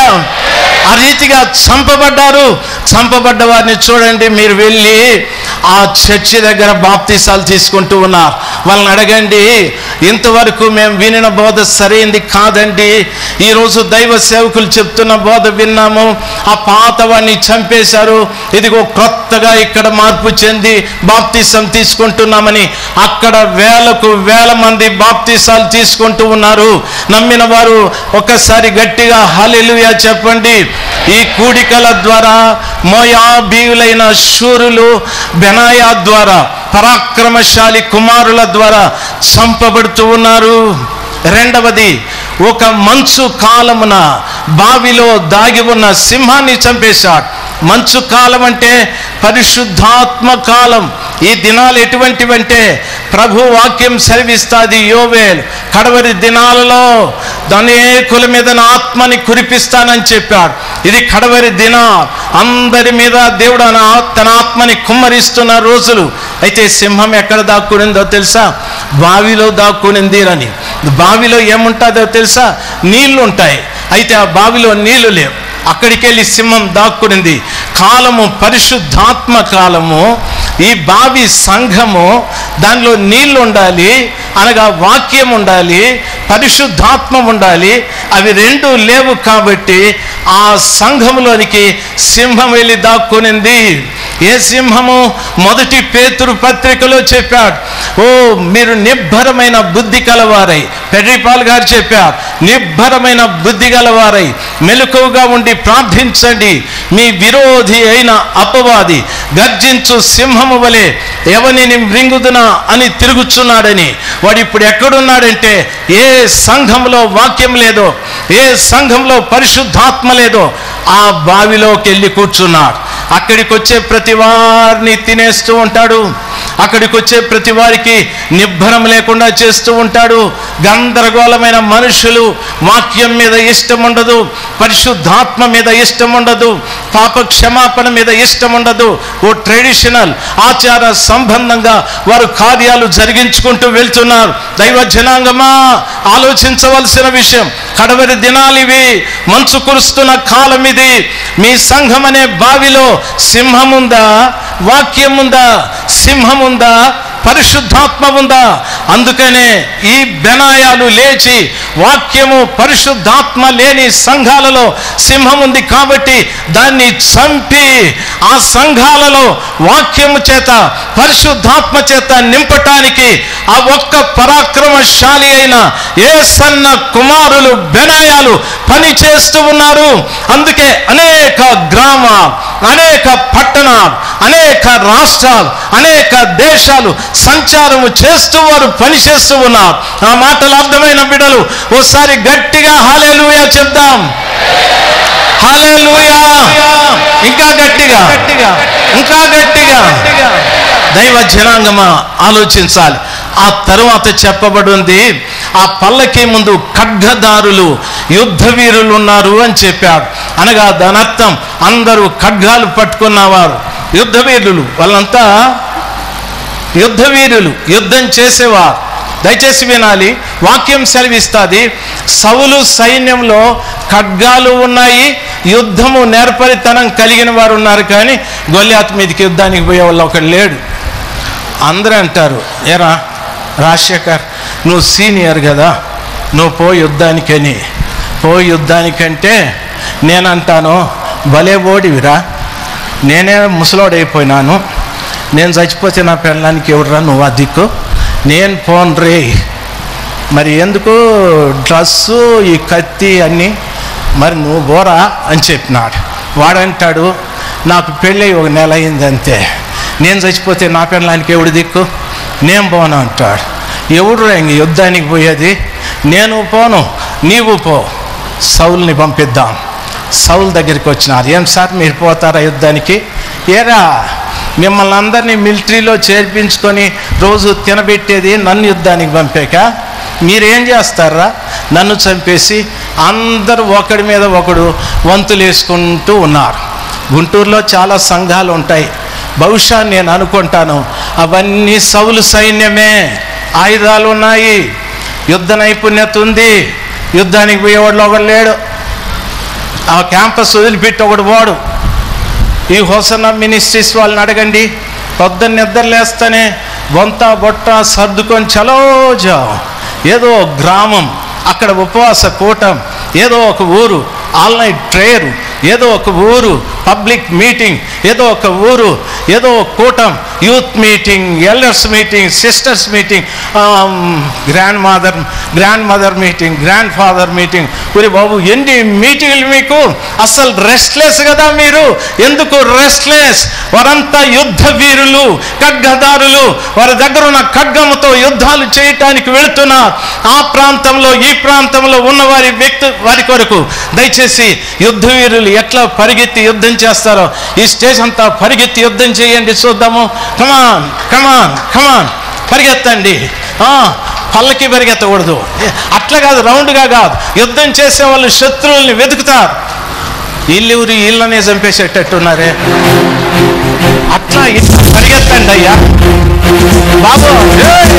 ఆ రీతిగా చంపబడ్డారు చంపబడ్డ వారిని చూడండి మీరు వెళ్ళి ఆ చర్చి దగ్గర బాప్తీసాలు తీసుకుంటూ ఉన్నారు వాళ్ళని అడగండి ఇంతవరకు మేము వినిన బోధ సరైంది కాదండి ఈరోజు దైవ సేవకులు చెప్తున్న బోధ విన్నాము ఆ పాత వాడిని చంపేశారు ఇదిగో క్రొత్తగా ఇక్కడ మార్పు చెంది బాప్తీసం తీసుకుంటున్నామని అక్కడ వేలకు వేల మంది బాప్తీసాలు తీసుకుంటూ ఉన్నారు నమ్మిన వారు ఒక్కసారి గట్టిగా హల్లెలూయా చెప్పండి ఈ కూడికల ద్వారా మోయాబీయులైన శూరులు బెనాయా ద్వారా పరాక్రమశాలి కుమారుల ద్వారా చంపబడుతూ ఉన్నారు రెండవది ఒక మంచు కాలమున బావిలో దాగి ఉన్న సింహాన్ని చంపేశాడు మంచు కాలం అంటే పరిశుద్ధాత్మ కాలం ఈ దినాలు ఎటువంటివంటే ప్రభు వాక్యం సెలవిస్తాది యోవేల్ కడవరి దినాలలో అనేకుల మీద నా ఆత్మని కురిపిస్తానని చెప్పాడు ఇది కడవరి దిన అందరి మీద దేవుడు నా తన ఆత్మని కుమ్మరిస్తున్న రోజులు అయితే సింహం ఎక్కడ దాక్కునిందో తెలుసా బావిలో దాక్కునింది అని బావిలో ఏముంటుందో తెలుసా నీళ్లు ఉంటాయి అయితే ఆ బావిలో నీళ్లు లేవు అక్కడికి వెళ్ళి సింహం దాక్కునింది కాలము పరిశుద్ధాత్మ కాలము ఈ బావి సంఘము దానిలో నీళ్లు ఉండాలి అనగా వాక్యం ఉండాలి పరిశుద్ధాత్మ ఉండాలి అవి రెండు లేవు కాబట్టి ఆ సంఘములోనికి సింహం వెళ్ళి దాక్కునింది ఏ సింహము మొదటి పేతురు పత్రికలో చెప్పాడు ఓ మీరు నిబ్బరమైన బుద్ధి కలవారై పెర్రిపాల్ గారు చెప్పారు నిబ్బరమైన బుద్ధి గలవారై మెలకువగా ఉండి ప్రార్థించండి మీ విరోధి అయిన అపవాది గర్జించు సింహము వలె ఎవనిని మృంగుదునా అని తిరుగుచున్నాడని వాడు ఇప్పుడు ఎక్కడున్నాడంటే ఏ సంఘంలో వాక్యం లేదో ఏ సంఘంలో పరిశుద్ధాత్మ లేదో ఆ బావిలోకి వెళ్ళి కూర్చున్నాడు అక్కడికి వచ్చే ప్రతి వారిని తినేస్తూ ఉంటాడు అక్కడికి వచ్చే ప్రతి వారికి నిబ్బరం లేకుండా చేస్తూ ఉంటాడు గందరగోళమైన మనుషులు వాక్యం మీద ఇష్టం ఉండదు పరిశుద్ధాత్మ మీద ఇష్టం ఉండదు పాప క్షమాపణ మీద ఇష్టం ఉండదు ఓ ట్రెడిషనల్ ఆచార సంబంధంగా వారు కార్యాలు జరిగించుకుంటూ వెళ్తున్నారు దైవ జనాంగమా ఆలోచించవలసిన విషయం కడవరి దినాలు ఇవి మంచు కురుస్తున్న కాలం ఇది మీ సంఘం అనే బావిలో సింహం ఉందా వాక్యం ఉందా సింహం ఉందా పరిశుద్ధాత్మ ఉందా అందుకనే ఈ బెనాయాలు లేచి వాక్యము పరిశుద్ధాత్మ లేని సంఘాలలో సింహం ఉంది కాబట్టి దాన్ని చంపి ఆ సంఘాలలో వాక్యము చేత పరిశుద్ధాత్మ చేత నింపటానికి ఆ ఒక్క పరాక్రమశాలి అయిన ఏ సన్న కుమారులు బెనాయాలు పని చేస్తూ ఉన్నారు అందుకే అనేక గ్రామ అనేక పట్టణాలు అనేక రాష్ట్రాలు అనేక దేశాలు సంచారము చేస్తూ వారు పని చేస్తూ ఉన్నారు ఆ మాటలు అర్థమైన బిడ్డలు ఓసారి గట్టిగా హాలేలుయా చెప్దాం హాలేలుయా ఇంకా గట్టిగా ఇంకా గట్టిగా దైవ జనాంగమా ఆలోచించాలి ఆ తరువాత చెప్పబడింది ఆ పల్లకి ముందు ఖడ్గదారులు యుద్ధ వీరులు ఉన్నారు అని చెప్పాడు అనగా దాని అర్థం అందరూ ఖడ్గాలు పట్టుకున్నవారు యుద్ధ వీరులు వాళ్ళంతా యుద్ధ వీరులు యుద్ధం చేసేవారు దయచేసి వినాలి వాక్యం సెలవిస్తుంది సౌలు సైన్యంలో ఖడ్గాలు ఉన్నాయి యుద్ధము నేర్పరితనం కలిగిన వారు ఉన్నారు కానీ గొల్లాత్ మీదకి యుద్ధానికి పోయే వాళ్ళు ఒకడు లేడు అందరూ అంటారు ఏరా రాజశేఖర్ నువ్వు సీనియర్ కదా నువ్వు పో యుద్ధానికని పో యుద్ధానికంటే నేనంటాను భలే ఓడివిరా నేనే ముసలోడైపోయినాను నేను చచ్చిపోతే నా పెళ్ళానికి ఎవరురా నువ్వు ఆ దిక్కు నేను పోను రే మరి ఎందుకు డ్రస్సు ఈ కత్తి అన్నీ మరి నువ్వు బోరా అని చెప్పినాడు వాడంటాడు నాకు పెళ్ళి ఒక నెల అయింది అంతే నేను చచ్చిపోతే నా పెళ్ళానికి ఎవడు దిక్కు నేను పోను అంటాడు ఎవడు ఇంక యుద్ధానికి పోయేది నేను పోను నీవు పో సౌల్ని పంపిద్దాం సౌల్ దగ్గరికి వచ్చినారు ఏం సార్ మీరు పోతారా యుద్ధానికి ఏరా మిమ్మల్ని అందరినీ మిలిటరీలో చేర్పించుకొని రోజు తినబెట్టేది నన్ను యుద్ధానికి పంపాక మీరేం చేస్తారా నన్ను చంపేసి అందరూ ఒకడి మీద ఒకడు వంతులు వేసుకుంటూ ఉన్నారు గుంటూరులో చాలా సంఘాలు ఉంటాయి బహుశా నేను అనుకుంటాను అవన్నీ సౌలు సైన్యమే ఆయుధాలు ఉన్నాయి యుద్ధ నైపుణ్యత ఉంది యుద్ధానికి పోయేవాళ్ళు ఒకడు లేడు ఆ క్యాంపస్ వదిలిపెట్టి ఒకడు పోడు ఈ హోసన్న మినిస్ట్రీస్ వాళ్ళని అడగండి పొద్దున్న నిద్ర లేస్తేనే బొంత బొట్ట సర్దుకొని చలోజా ఏదో ఒక గ్రామం అక్కడ ఉపవాస కూటం ఏదో ఒక ఊరు ఆల్ నైట్ ప్రేయర్ ఏదో ఒక ఊరు పబ్లిక్ మీటింగ్ ఏదో ఒక ఊరు ఏదో ఒక కూటం youth meeting elders meeting sisters meeting grandmother grandmother meeting grandfather meeting ఒరే బాబు ఎన్ని మీటింగ్లు మీకు అసలు రెస్ట్లెస్ కదా మీరు ఎందుకు రెస్ట్లెస్ వారంతా యుద్ధ వీరులు ఖడ్గదారులు వారి దగ్గర ఉన్న ఖడ్గముతో యుద్ధాలు చేయటానికి వెళుతున్నారు ఆ ప్రాంతంలో ఈ ప్రాంతంలో ఉన్న వారి వ్యక్తి వారి కొరకు దయచేసి యుద్ధ వీరులు ఎట్లా పరిగెత్తి యుద్ధం చేస్తారో ఈ స్టేజ్ అంతా పరిగెత్తి యుద్ధం చేయండి చూద్దాము కమాన్ కమాన్ కమాన్ పరిగెత్తండి ఆ, పల్లకి పరిగెత్తకూడదు ఏ, అట్లా కాదు రౌండ్గా కాదు యుద్ధం చేసే వాళ్ళు శత్రువుల్ని వెతుకుతారు వీళ్ళెవరు వీళ్ళనే చంపేసేటట్టున్నారే అట్లా ఇట్లా పరిగెత్తండి అయ్యా బాబు ఏయ్!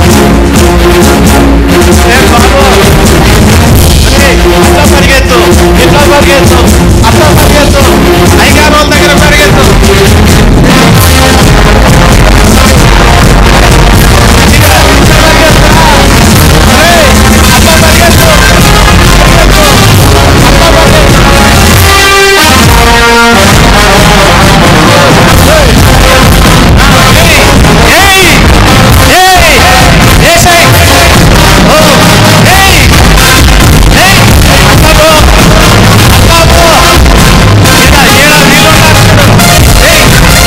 ఏ బాబు ఏయ్, అట్లా పరిగెత్తు ఇట్లా పరిగెత్తు అట్లా పరిగెత్తు అయ్యగారు వాళ్ళ దగ్గర పరిగెత్తు ఇక ఇట్లా పరిగెత్తురా. ఏయ్, అట్లా పరిగెత్తు అట్లా పరిగెత్తు ఏయ్! ఏయ్! ఏసై! ఓ! ఏయ్! ఏయ్! అట్లాగో! అట్లాగో! ఈడ, ఈడ వీళ్ళున్నారు చూడు. ఏయ్!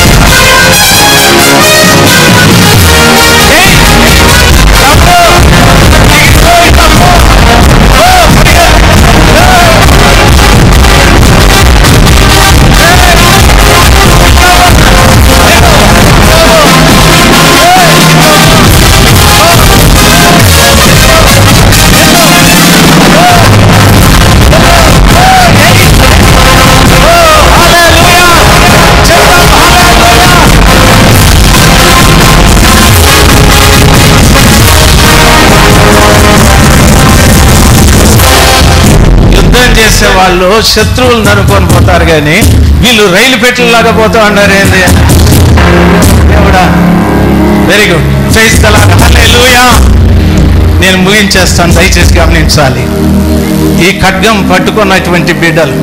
ఏయ్! తమ్ముడు! ఇదిగో ఈ తమ్ముడు! ఓ! పరిగెత్తు! యుద్ధం చేసే వాళ్ళు శత్రువులను అనుకొని పోతారు కానీ వీళ్ళు రైలు పెట్టెలాగా పోతా ఉన్నారు ఏంది దేవుడా వెరీ గుడ్ హల్లెలూయా నేను ముగించేస్తాను దయచేసి గమనించాలి ఈ ఖడ్గం పట్టుకున్నటువంటి బిడ్డలు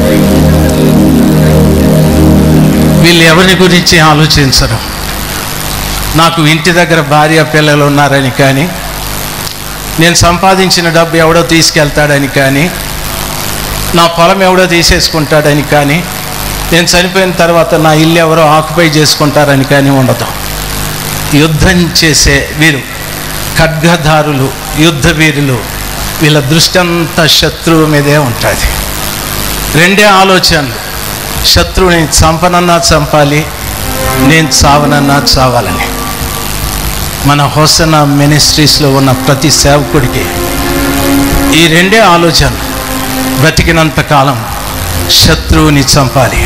వీళ్ళు ఎవరి గురించి ఆలోచించరు నాకు ఇంటి దగ్గర భార్య పిల్లలు ఉన్నారని కానీ నేను సంపాదించిన డబ్బు ఎవడో తీసుకెళ్తాడని కానీ నా పొలం ఎవడో తీసేసుకుంటాడని కానీ నేను చనిపోయిన తర్వాత నా ఇల్లు ఎవరో ఆక్యుపై చేసుకుంటారని కానీ ఉండదు యుద్ధం చేసే వీరు ఖడ్గధారులు యుద్ధ వీరులు వీళ్ళ దృష్టి అంతా శత్రువు మీదే ఉంటుంది రెండే ఆలోచనలు శత్రువుని చంపనన్నా చంపాలి నేను చావనన్నా చావాలని మన హోసన మినిస్ట్రీస్లో ఉన్న ప్రతి సేవకుడికి ఈ రెండే ఆలోచన బ్రతికినంత కాలం శత్రువుని చంపాలి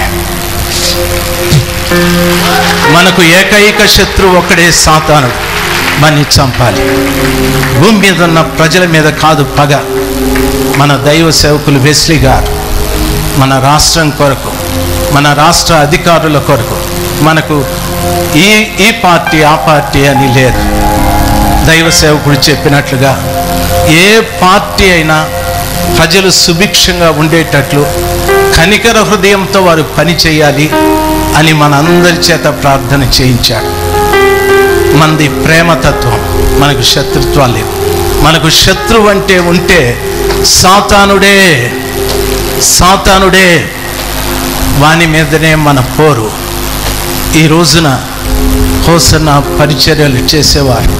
మనకు ఏకైక శత్రువు ఒక్కడే సాతానుడు మన్ని చంపాలి భూమి మీద ఉన్న ప్రజల మీద కాదు పగ మన దైవ సేవకులు వెస్లీ గారు మన రాష్ట్రం కొరకు మన రాష్ట్ర అధికారుల కొరకు మనకు ఈ ఈ పార్టీ ఆ పార్టీ అని లేదు దైవ సేవకుడు చెప్పినట్లుగా ఏ పార్టీ అయినా ప్రజలు సుభిక్షంగా ఉండేటట్లు కనికర హృదయంతో వారు పని చేయాలి అని మనందరి చేత ప్రార్థన చేయించాడు మనది ప్రేమతత్వం మనకు శత్రుత్వాలు లేవు మనకు శత్రువు అంటే ఉంటే సాతానుడే సాతానుడే వాని మీదనే మన పోరు ఈ రోజున హోసన్న పరిచర్యలు చేసేవారు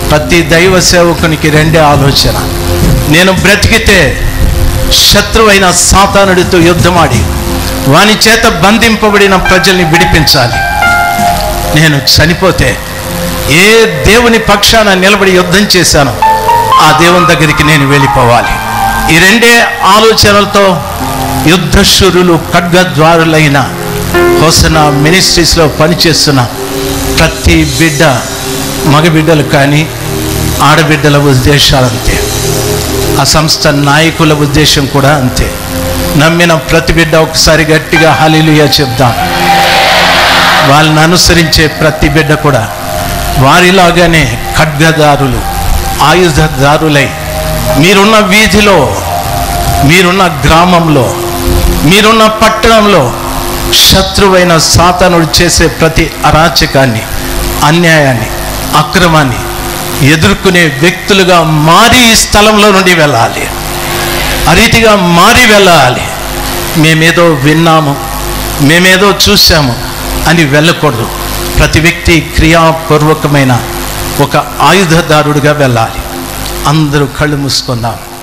ప్రతి దైవ సేవకునికి రెండే ఆలోచన నేను బ్రతికితే శత్రువైన సాతానుడితో యుద్ధమాడి వాని చేత బంధింపబడిన ప్రజల్ని విడిపించాలి నేను చనిపోతే ఏ దేవుని పక్షాన నిలబడి యుద్ధం చేశానో ఆ దేవుని దగ్గరికి నేను వెళ్ళిపోవాలి ఈ రెండే ఆలోచనలతో యుద్ధశూరులు ఖడ్గద్వారులైన హోసన మినిస్ట్రీస్లో పనిచేస్తున్న ప్రతి బిడ్డ మగబిడ్డలు కానీ ఆడబిడ్డల ఉద్దేశాలంతే ఆ సంస్థ నాయకుల ఉద్దేశం కూడా అంతే నమ్మిన ప్రతి బిడ్డ ఒకసారి గట్టిగా హలిలుయ చెప్దాం వాళ్ళని అనుసరించే ప్రతి బిడ్డ కూడా వారిలాగానే ఖడ్గదారులు ఆయుధదారులై మీరున్న వీధిలో మీరున్న గ్రామంలో మీరున్న పట్టణంలో శత్రువైన సాతానుడు చేసే ప్రతి అరాచకాన్ని అన్యాయాన్ని అక్రమాన్ని ఎదుర్కొనే వ్యక్తులుగా మారి ఈ స్థలంలో నుండి వెళ్ళాలి ఆ రీతిగా మారి వెళ్ళాలి మేమేదో విన్నాము మేమేదో చూసాము అని వెళ్ళకూడదు ప్రతి వ్యక్తి క్రియాపూర్వకమైన ఒక ఆయుధదారుడిగా వెళ్ళాలి అందరూ కళ్ళు మూసుకుందాం